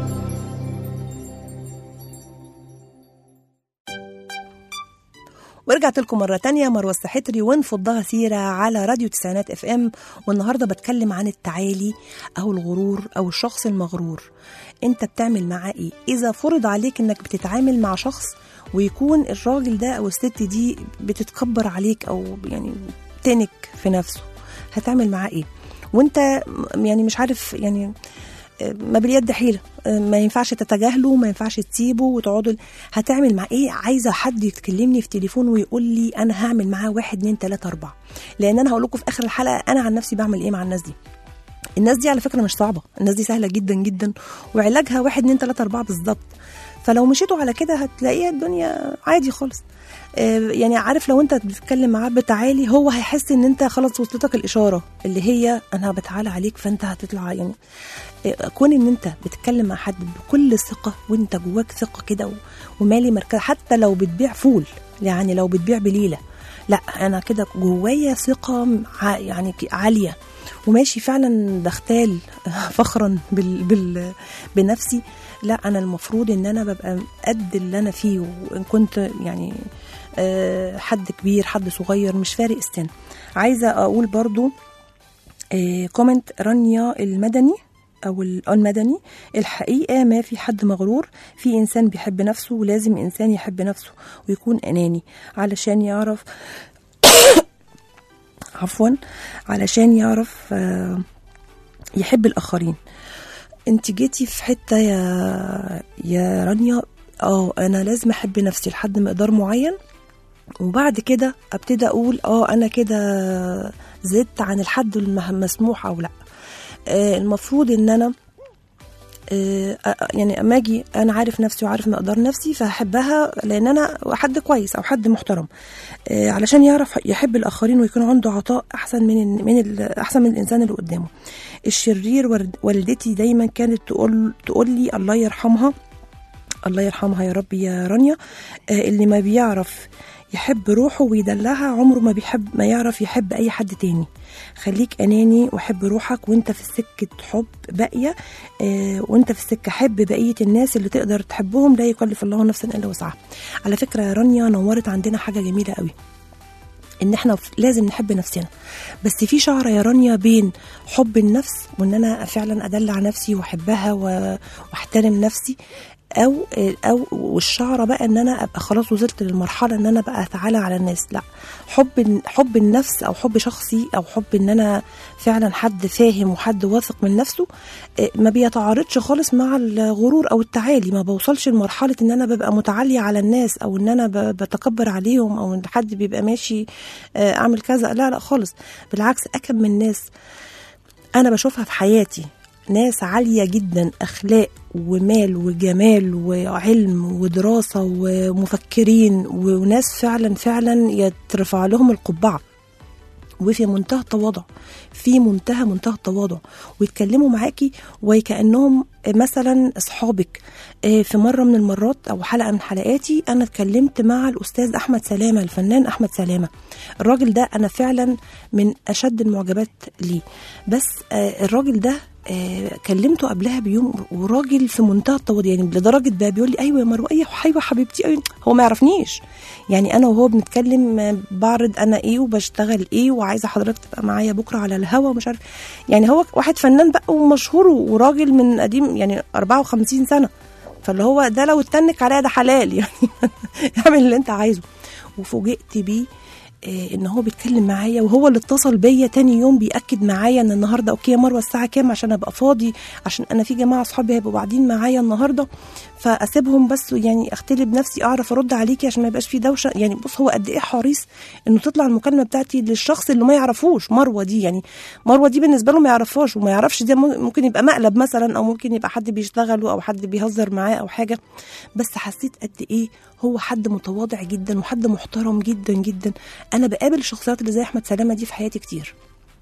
ورجعت لكم مرة تانية مروة السحتري ونفضها سيرة على راديو تسعينات اف ام والنهاردة بتكلم عن التعالي أو الغرور أو الشخص المغرور انت بتعمل معاه ايه إذا فرض عليك انك بتتعامل مع شخص ويكون الراجل ده أو الست دي بتتكبر عليك أو يعني تنك في نفسه هتعمل معاه ايه وانت م- يعني مش عارف يعني ما باليد حيلة ما ينفعش تتجاهله ما ينفعش تسيبه وتقعدوا هتعمل مع ايه عايزه حد يكلمني في تليفون ويقول لي انا هعمل معاه واحد اتنين تلاته اربعه لان انا هقول لكم في اخر الحلقه انا عن نفسي بعمل ايه مع الناس دي الناس دي على فكره مش صعبه الناس دي سهله جدا جدا وعلاجها واحد اتنين تلاته اربعه بالظبط فلو مشيتوا على كده هتلاقيها الدنيا عادي خالص آه، يعني عارف لو انت بتتكلم معاه بتعالي هو هيحس ان انت خلاص وصلتك الاشاره اللي هي انا بتعالى عليك فانت هتطلع يعني آه، كون ان انت بتتكلم مع حد بكل ثقه وانت جواك ثقه كده و- ومالي مركز حتى لو بتبيع فول يعني لو بتبيع بليله لا انا كده جوايا ثقه ع- يعني ك- عاليه وماشي فعلا بختال فخرا بال بال بنفسي لا انا المفروض ان انا ببقى قد اللي انا فيه وان كنت يعني آه، حد كبير حد صغير مش فارق السن عايزه اقول برضو آه، كومنت رانيا المدني او ال- المدني الحقيقه ما في حد مغرور في انسان بيحب نفسه ولازم انسان يحب نفسه ويكون اناني علشان يعرف عفوا علشان يعرف آه، يحب الآخرين انت جيتي في حتة يا يا رانيا اه انا لازم احب نفسي لحد مقدار معين وبعد كده ابتدي اقول اه انا كده زدت عن الحد المه- المسموح او لا آه المفروض ان انا آه آه، يعني اما اجي انا عارف نفسي وعارف مقدار نفسي فهحبها لان انا حد كويس او حد محترم آه علشان يعرف يحب الاخرين ويكون عنده عطاء احسن من ال- من ال- احسن من الانسان اللي قدامه الشرير ورد- والدتي دايما كانت تقول تقول لي الله يرحمها الله يرحمها يا رب يا رانيا آه، اللي ما بيعرف يحب روحه ويدلعها عمره ما بيحب ما يعرف يحب اي حد تاني خليك اناني وحب روحك وانت في سكه حب باقيه آه، وانت في السكه حب بقيه الناس اللي تقدر تحبهم لا يكلف الله نفسا الا وسعها على فكره يا رانيا نورت عندنا حاجه جميله قوي ان احنا ف- لازم نحب نفسنا بس في شعره يا رانيا بين حب النفس وان انا فعلا ادلع نفسي واحبها و- واحترم نفسي او او والشعره بقى ان انا ابقى خلاص وصلت للمرحله ان انا بقى اتعالى على الناس لا حب حب النفس او حب شخصي او حب ان انا فعلا حد فاهم وحد واثق من نفسه آه، ما بيتعارضش خالص مع الغرور او التعالي ما بوصلش لمرحله ان انا ببقى متعاليه على الناس او ان انا ب- بتكبر عليهم او ان حد بيبقى ماشي آه، اعمل كذا لا لا خالص بالعكس اكم من ناس انا بشوفها في حياتي ناس عالية جدا أخلاق ومال وجمال وعلم ودراسة ومفكرين وناس فعلا فعلا يترفع لهم القبعة وفي منتهى التواضع في منتهى منتهى التواضع ويتكلموا معاكي وكأنهم مثلا أصحابك آه، في مرة من المرات أو حلقة من حلقاتي أنا اتكلمت مع الأستاذ أحمد سلامة الفنان أحمد سلامة الراجل ده أنا فعلا من أشد المعجبات ليه بس آه، الراجل ده آه، كلمته قبلها بيوم وراجل في منتهى التواضع يعني لدرجه بقى بيقول لي ايوه يا مروه ايوه ايوه حبيبتي أيوة. هو ما يعرفنيش يعني انا وهو بنتكلم آه، بعرض انا ايه وبشتغل ايه وعايزه حضرتك تبقى معايا بكره على الهوا ومش عارف يعني هو واحد فنان بقى ومشهور وراجل من قديم يعني 54 سنه فاللي هو ده لو اتنك عليا ده حلال يعني اعمل اللي انت عايزه وفوجئت بيه آه، ان هو بيتكلم معايا وهو اللي اتصل بيا تاني يوم بياكد معايا ان النهارده اوكي يا مروه الساعه كام عشان ابقى فاضي عشان انا في جماعه اصحابي هيبقوا قاعدين معايا النهارده فاسيبهم بس يعني اختلي بنفسي اعرف ارد عليكي عشان ما يبقاش في دوشه يعني بص هو قد ايه حريص انه تطلع المكالمه بتاعتي للشخص اللي ما يعرفوش مروه دي يعني مروه دي بالنسبه له ما يعرفهاش وما يعرفش ده ممكن يبقى مقلب مثلا او ممكن يبقى حد بيشتغله او حد بيهزر معاه او حاجه بس حسيت قد ايه هو حد متواضع جدا وحد محترم جدا جدا انا بقابل الشخصيات اللي زي احمد سلامه دي في حياتي كتير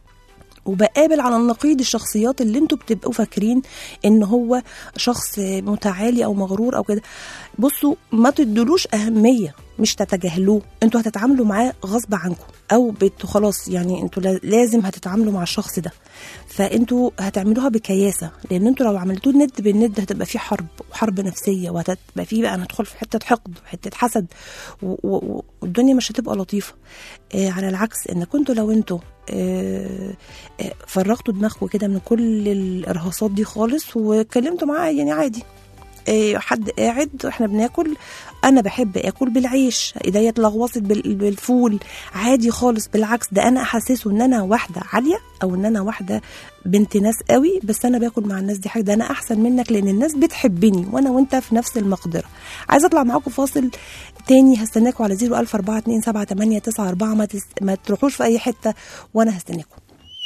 وبقابل على النقيض الشخصيات اللي انتوا بتبقوا فاكرين ان هو شخص متعالي او مغرور او كده بصوا ما تدلوش اهميه مش تتجاهلوه انتوا هتتعاملوا معاه غصب عنكم او بت خلاص يعني انتوا لا- لازم هتتعاملوا مع الشخص ده فانتوا هتعملوها بكياسه لان انتوا لو عملتوه ند بالند هتبقى في حرب وحرب نفسيه وهتبقى في بقى ندخل في حته حقد وحته حسد و- و- والدنيا مش هتبقى لطيفه آه على العكس ان كنتوا لو انتوا آه آه فرغتوا دماغكم كده من كل الارهاصات دي خالص واتكلمتوا معاه يعني عادي آه، حد قاعد احنا بناكل انا بحب اكل بالعيش ايديا اتلغوصت بال- بالفول عادي خالص بالعكس ده انا احسسه ان انا واحده عاليه او ان انا واحده بنت ناس قوي بس انا باكل مع الناس دي حاجه ده انا احسن منك لان الناس بتحبني وانا وانت في نفس المقدره عايزه اطلع معاكم فاصل تاني هستناكم على 014278994 ما, تس... ما تروحوش في اي حته وانا هستناكم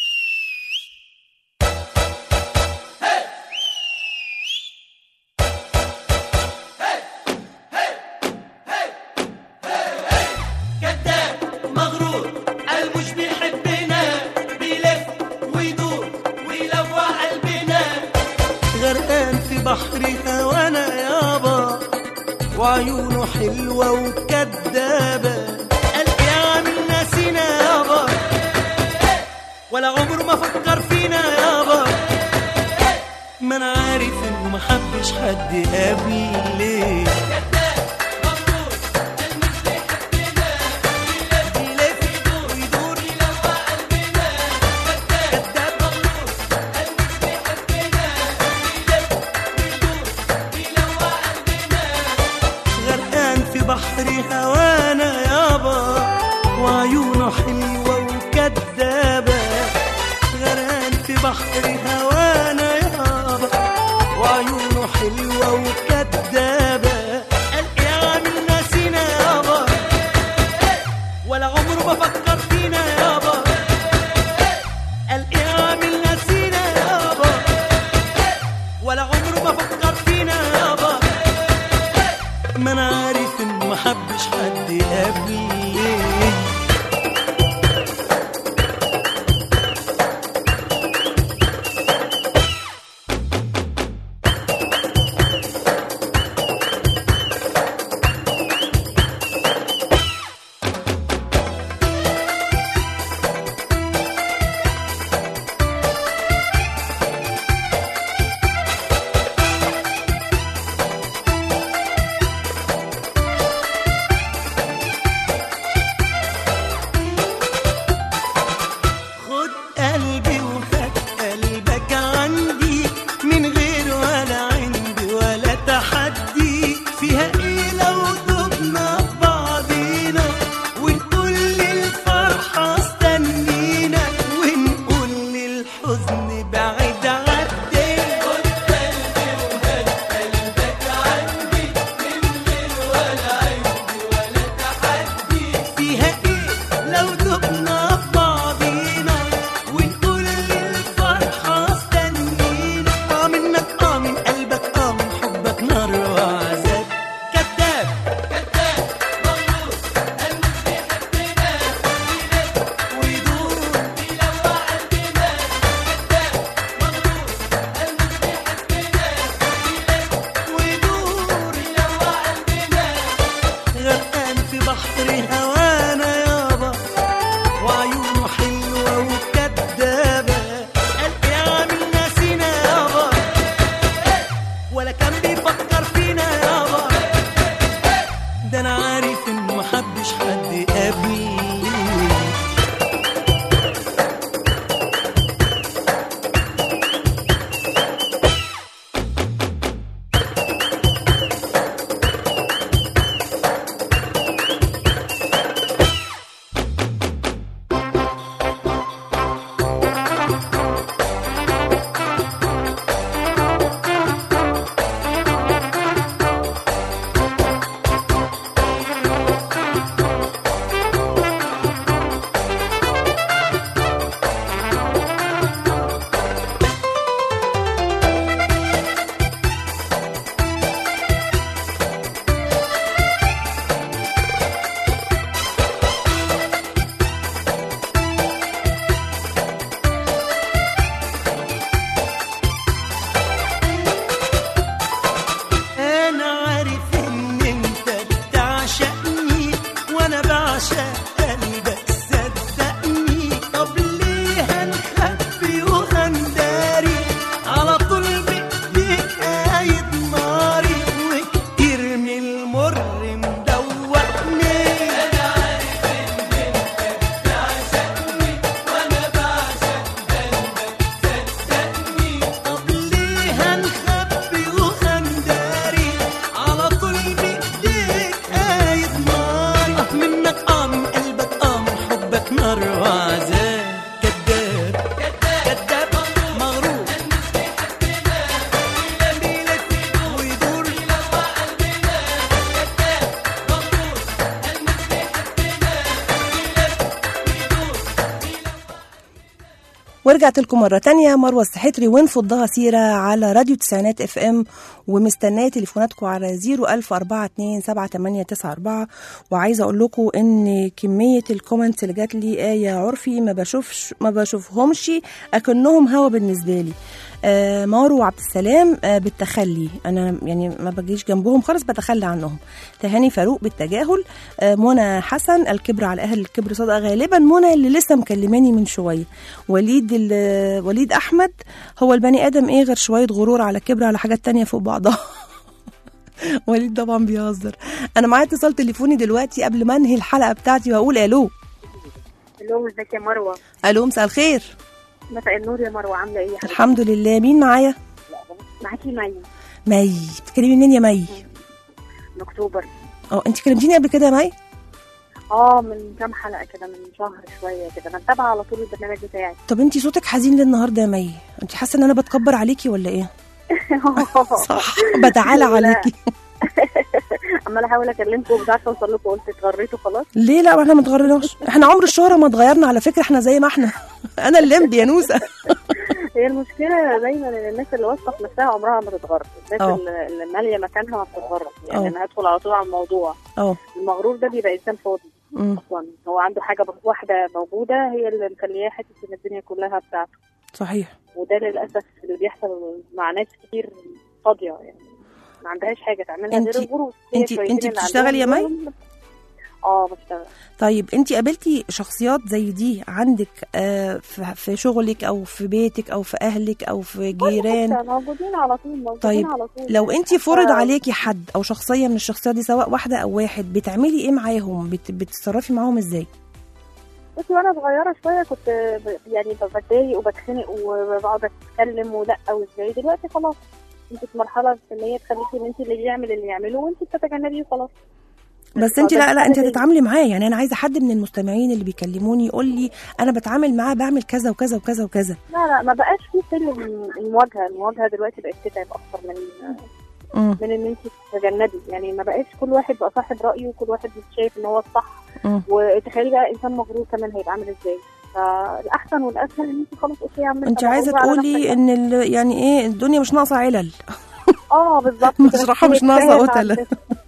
كذاب مغرور قال مش بيحبنا بيلف ويدور ويلوع قلبنا غرقان في بحر هوانا يابا وعيونه حلوة وكدابة قال يا عامل ناسينا يابا ولا عمره ما فكر فينا يابا ما انا عارف انه ما حبش حد قبلي غرقان في بحر هوانا يابا وعيونه حلوة وكدابة كدابة غرقان في بحر هوانا يابا وعيونه حلوة وكدابة قال إيه عامل ناسينا يابا ولا عمره ما فكر فينا يابا قال إيه عامل ناسينا يابا ولا عمره ما فكر فينا يابا ما انا عارف ان محبش حد قبلي خد قلبي وخد قلبك عندي من غير ولا عندي ولا تحدي فيها ايه لو دبنا في بعضينا ونقول للفرحة استنينا ونقول للحزن بعيد عدي خد قلبي وخد قلبك عندي من غير ولا عندي ولا تحدي فيها ايه لو دبنا في بعضينا ونقول للفرحة استنينا اه منك اه من قلبك اه من حبك نار وعذاب كذاب كذاب مغرور قلبك بيحبنا ويدور يلوع قلبنا كذاب مغرور قلبك بيحبنا ويدور يلوع قلبنا غرقان في بحر هوانا يابا وعيونه حلوة وكدابة قال ايه عامل ناسينا يابا ولا كان بيفكر فينا يابا ده انا عارف انه محبش حد قبلي انا عارف ان انت بتعشقني وانا بعشق قلبك صدقني طب ليه هنخبي وهنداري على طول بايديك قايد ناري وكتير من المر مدوقني انا عارف ان انت بتعشقني وانا بعشق قلبك صدقني طب ليه هنخبي وهنداري على طول بايديك قايد ناري اه منك اه من قلبك اه من حبك نار وعذاب كذاب كذاب مغرور بيلف ويدور ورجعت لكم مرة تانية مروة السحتري ونفضها سيرة على راديو تسعينات اف ام ومستنية تليفوناتكم على 01042 وعايزة اقول لكم ان كمية الكومنتس اللي جات لي آية عرفي ما بشوفش ما بشوفهمش اكنهم هوا بالنسبة لي آه مارو وعبد السلام آه بالتخلي انا يعني ما بجيش جنبهم خالص بتخلى عنهم تهاني فاروق بالتجاهل آه منى حسن الكبر على اهل الكبر صدقه غالبا منى اللي لسه مكلماني من شويه وليد ال- وليد احمد هو البني ادم ايه غير شويه غرور على كبر على حاجات تانية فوق بعضها وليد طبعا بيهزر انا معايا اتصال تليفوني دلوقتي قبل ما انهي الحلقه بتاعتي واقول الو الو ازيك يا مروه الو مساء الخير مساء النور يا مروه عامله ايه يا حبيبتي الحمد لله مين معايا معاكي مي مي بتكلمي منين يا مي من اكتوبر اه انت كلمتيني قبل كده يا مي اه من كام حلقه كده من شهر شويه كده انا متابعه على طول البرنامج بتاعي طب انت صوتك حزين ليه النهارده يا مي انت حاسه ان انا بتكبر عليكي ولا ايه صح بتعالى لا. عليكي عماله احاول اكلمكم ومش عارفه اوصل لكم قلت اتغريتوا خلاص ليه لا احنا ما اتغيرناش احنا عمر الشهره ما اتغيرنا على فكره احنا زي ما احنا انا الليمبي يا نوسه هي المشكله دايما ان الناس اللي واثقه في نفسها عمرها ما تتغر الناس اه. اللي اللي ماليه مكانها ما بتتغر يعني اه. انا هدخل على طول على الموضوع اه المغرور ده بيبقى انسان فاضي مم. اصلا هو عنده حاجه بس واحده موجوده هي اللي مخلياه حاسس ان الدنيا كلها بتاعته صحيح وده للاسف اللي بيحصل مع ناس كتير فاضيه يعني ما عندهاش حاجه تعملها انتي- غير الغرور هي انتي- شويتين انتي اللي بتشتغلي يا عندهم مي؟ دول. اه بشتغل طيب انت قابلتي شخصيات زي دي عندك آه في في شغلك او في بيتك او في اهلك او في جيران حتى موجودين على طول موجودين طيب على طول لو انت فرض حتى- عليكي حد او شخصيه من الشخصيات دي سواء واحده او واحد بتعملي ايه معاهم بت بتتصرفي معاهم ازاي بصي وانا صغيره شويه كنت ب- يعني ب- بتضايق وبتخنق وبقعد اتكلم ولا وازاي دلوقتي خلاص انت في مرحله ان هي تخليكي ان انت اللي يعمل اللي يعمله وانت بتتجنبيه وخلاص بس انت لا لا انت حاجة تتعاملي معاه يعني انا عايزه حد من المستمعين اللي بيكلموني يقول لي انا بتعامل معاه بعمل كذا وكذا وكذا وكذا لا لا ما بقاش في سلم المواجهه المواجهه دلوقتي بقت تتعب اكتر من مم. من ان انت تتجنبي يعني ما بقاش كل واحد بقى صاحب رايه وكل واحد شايف ان هو الصح مم. وتخيلي بقى انسان مغرور كمان هيبقى عامل ازاي فالاحسن والاسهل ان انت خلاص اوكي يا عم انت أنا عايزه مغرورة على تقولي نفسك. ان ال- يعني ايه الدنيا مش ناقصه علل اه بالظبط مشرحة مش ناقصة قتلة.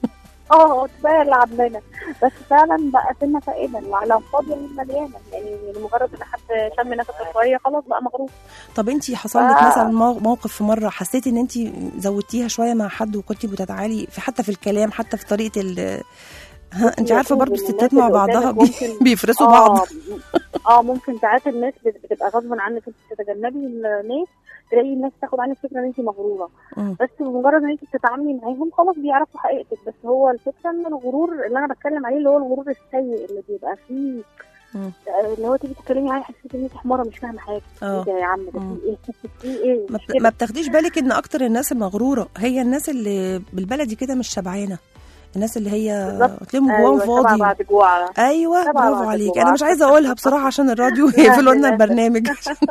اه كفايه اللي عندنا بس فعلا بقى سنه فائده لو فاضيه من مليانه يعني مجرد ان حد شم نفسه شويه خلاص بقى مغروب طب انت حصل لك آه. مثلا مو- موقف في مره حسيتي ان انت زودتيها شويه مع حد وكنتي بتتعالي في حتى في الكلام حتى في طريقه ال ها انت يا عارفه برضو سيدي، الستات الناس مع اللي بعضها قدامك بي- ممكن- بيفرسوا آه، بعض اه ممكن ساعات الناس بت- بتبقى غصب عنك انت تتجنبي الناس تلاقي الناس تاخد عنك فكره ان انت مغروره مم. بس بمجرد ان انت بتتعاملي معاهم خلاص بيعرفوا حقيقتك بس هو الفكره ان الغرور اللي انا بتكلم عليه اللي هو الغرور السيء اللي بيبقى فيه مم. آه، اللي هو تيجي تتكلمي معايا حسيت ان انت حماره مش فاهمه حاجه اه. ايه ده يا عم ده مم. في ايه في ايه ما مش بت- كده. ما بتاخديش بالك ان اكتر الناس المغروره هي الناس اللي بالبلدي كده مش شبعانه الناس اللي هي بالظبط. تلاقيهم جواهم أيوة، شبع فاضي بعد جوع ايوه شبع برافو بعد عليك جوع. انا مش عايزه اقولها بصراحه عشان الراديو لا، يقفلوا لنا للأسف. البرنامج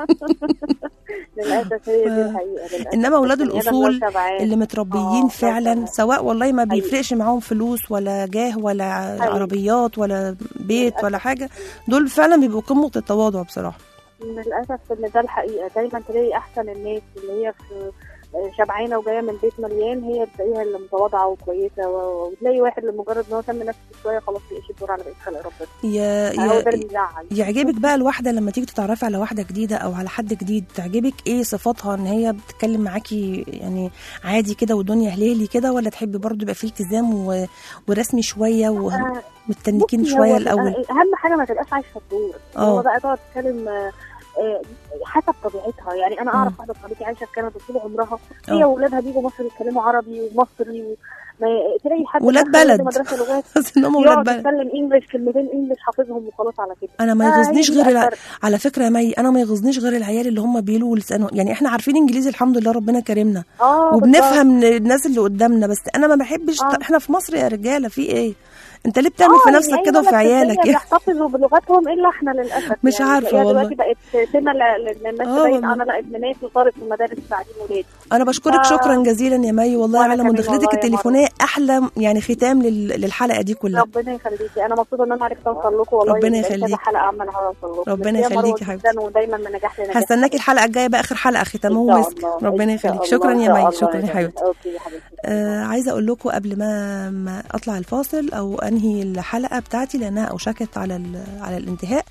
للاسف هي دي الحقيقه للأسف. انما اولاد البني آدم الاصول لو شبعان. اللي آه، متربيين لو فعلا شبعان. سواء والله ما حقيقي. بيفرقش معاهم فلوس ولا جاه ولا حقيقي. عربيات ولا بيت ولا حاجه دول فعلا بيبقوا قمه التواضع بصراحه للاسف ان ده الحقيقه دايما تلاقي احسن الناس اللي هي في شبعانه وجايه من بيت مليان هي تلاقيها اللي متواضعه وكويسه و- وتلاقي واحد لمجرد ان هو سمي نفسه شويه خلاص بيعيش الدور على بقيه خلق ربنا يا هو يا ده اللي بيزعل يعجبك بقى الواحده لما تيجي تتعرفي على واحده جديده او على حد جديد تعجبك ايه صفاتها ان هي بتتكلم معاكي يعني عادي كده والدنيا هليلي كده ولا تحبي برضو يبقى فيه التزام و... ورسمي شويه آه، ومتنكين بصي، شويه هو الاول اهم حاجه ما تبقاش عايشه الدور اه. هو بقى تقعد تتكلم آه، آه، حسب طبيعتها يعني انا مم. اعرف واحده صاحبتي عايشه في كندا طول عمرها هي اه. واولادها بيجوا مصر يتكلموا عربي ومصري و... ما تلاقي حد ولاد دخل عنده بلد. مدرسه لغات بس ان هم ولاد يقعد بلد يتكلم انجلش كلمتين انجلش حافظهم وخلاص على كده انا ما آه، يغزنيش هي دي غير الع... الفرق. على فكره يا مي انا ما يغزنيش غير العيال اللي هم بيلوا لسانهم يعني احنا عارفين انجليزي الحمد لله ربنا كرمنا اه وبنفهم الناس اللي قدامنا بس انا ما بحبش آه. احنا في مصر يا رجاله في ايه انت ليه بتعمل آه، في يعني نفسك أي كده وفي بلد في الدنيا عيالك يعني بيحتفظوا بلغتهم الا احنا للاسف مش يعني عارفة هي والله. دلوقتي بقت سمه ل- للناس آه باين والله. انا لا ابن ناس وصارت في مدارس تعليم ولادي انا بشكرك آه. شكرا جزيلا يا مي والله وأنا على كمان مداخلتك والله يا التليفونيه احلى يعني ختام لل... للحلقه دي كلها ربنا يخليكي انا مبسوطه ان انا عرفت اوصل لكم والله ربنا بقيت كذا يخليكي. حلقه عماله اوصل لكم ربنا ميرسي يا مروة يخليكي يا جداً ودايما من نجاح لنجاح هستناكي الحلقه الجايه بقى اخر حلقه ختامه إن شاء مسك الله. ربنا إن شاء يخليك الله. شكرا إن يا شاء مي الله شكرا يا حبيبتي اوكي يا حبيبتي آه عايزه اقول لكم قبل ما ما اطلع الفاصل او انهي الحلقه بتاعتي لانها اوشكت على ال- على الانتهاء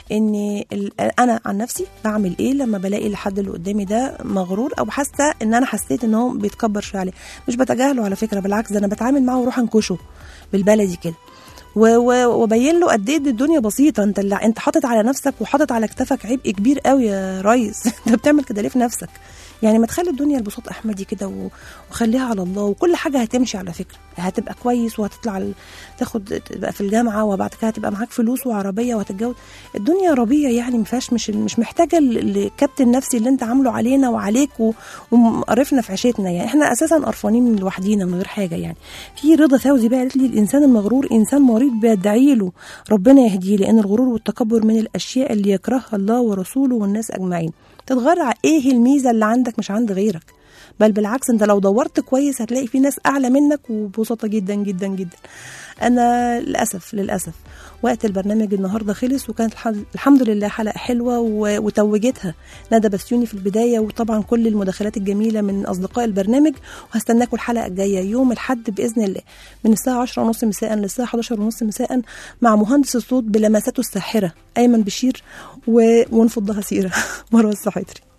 ان ال- انا عن نفسي بعمل ايه لما بلاقي الحد اللي قدامي ده مغرور او حاسه ان انا حسيت ان هو بيتكبر شويه عليه مش بتجاهله على فكره بالعكس ده انا بتعامل معاه واروح انكشه بالبلدي كده و- و- وبين له قد ايه إن الدنيا بسيطه انت اللي انت حاطط على نفسك وحاطط على كتفك عبء كبير قوي يا ريس انت بتعمل كده ليه في نفسك يعني ما تخلي الدنيا البساط احمدي كده و- وخليها على الله وكل حاجه هتمشي على فكره هتبقى كويس وهتطلع ال- تاخد تبقى في الجامعه وبعد كده هتبقى معاك فلوس وعربيه وهتتجوز الدنيا ربيع يعني ما فيهاش مش مش محتاجه ال- الكبت النفسي اللي انت عامله علينا وعليك و- ومقرفنا في عيشتنا يعني احنا اساسا قرفانين من لوحدينا من غير حاجه يعني في رضا فوزي بقى قالت لي الانسان المغرور انسان مريض المريض بيدعي له ربنا يهديه لان الغرور والتكبر من الاشياء اللي يكرهها الله ورسوله والناس اجمعين تتغر على ايه الميزه اللي عندك مش عند غيرك بل بالعكس انت لو دورت كويس هتلاقي في ناس اعلى منك وبساطه جدا جدا جدا انا للاسف للاسف وقت البرنامج النهارده خلص وكانت الحمد- الحمد لله حلقه حلوه و- وتوجتها ندى بسيوني في البدايه وطبعا كل المداخلات الجميله من اصدقاء البرنامج وهستناكم الحلقه الجايه يوم الاحد باذن الله من الساعه 10 ونص مساء للساعه 11 ونص مساء مع مهندس الصوت بلمساته الساحره ايمن بشير و... ونفضها سيره مروه الصحيتري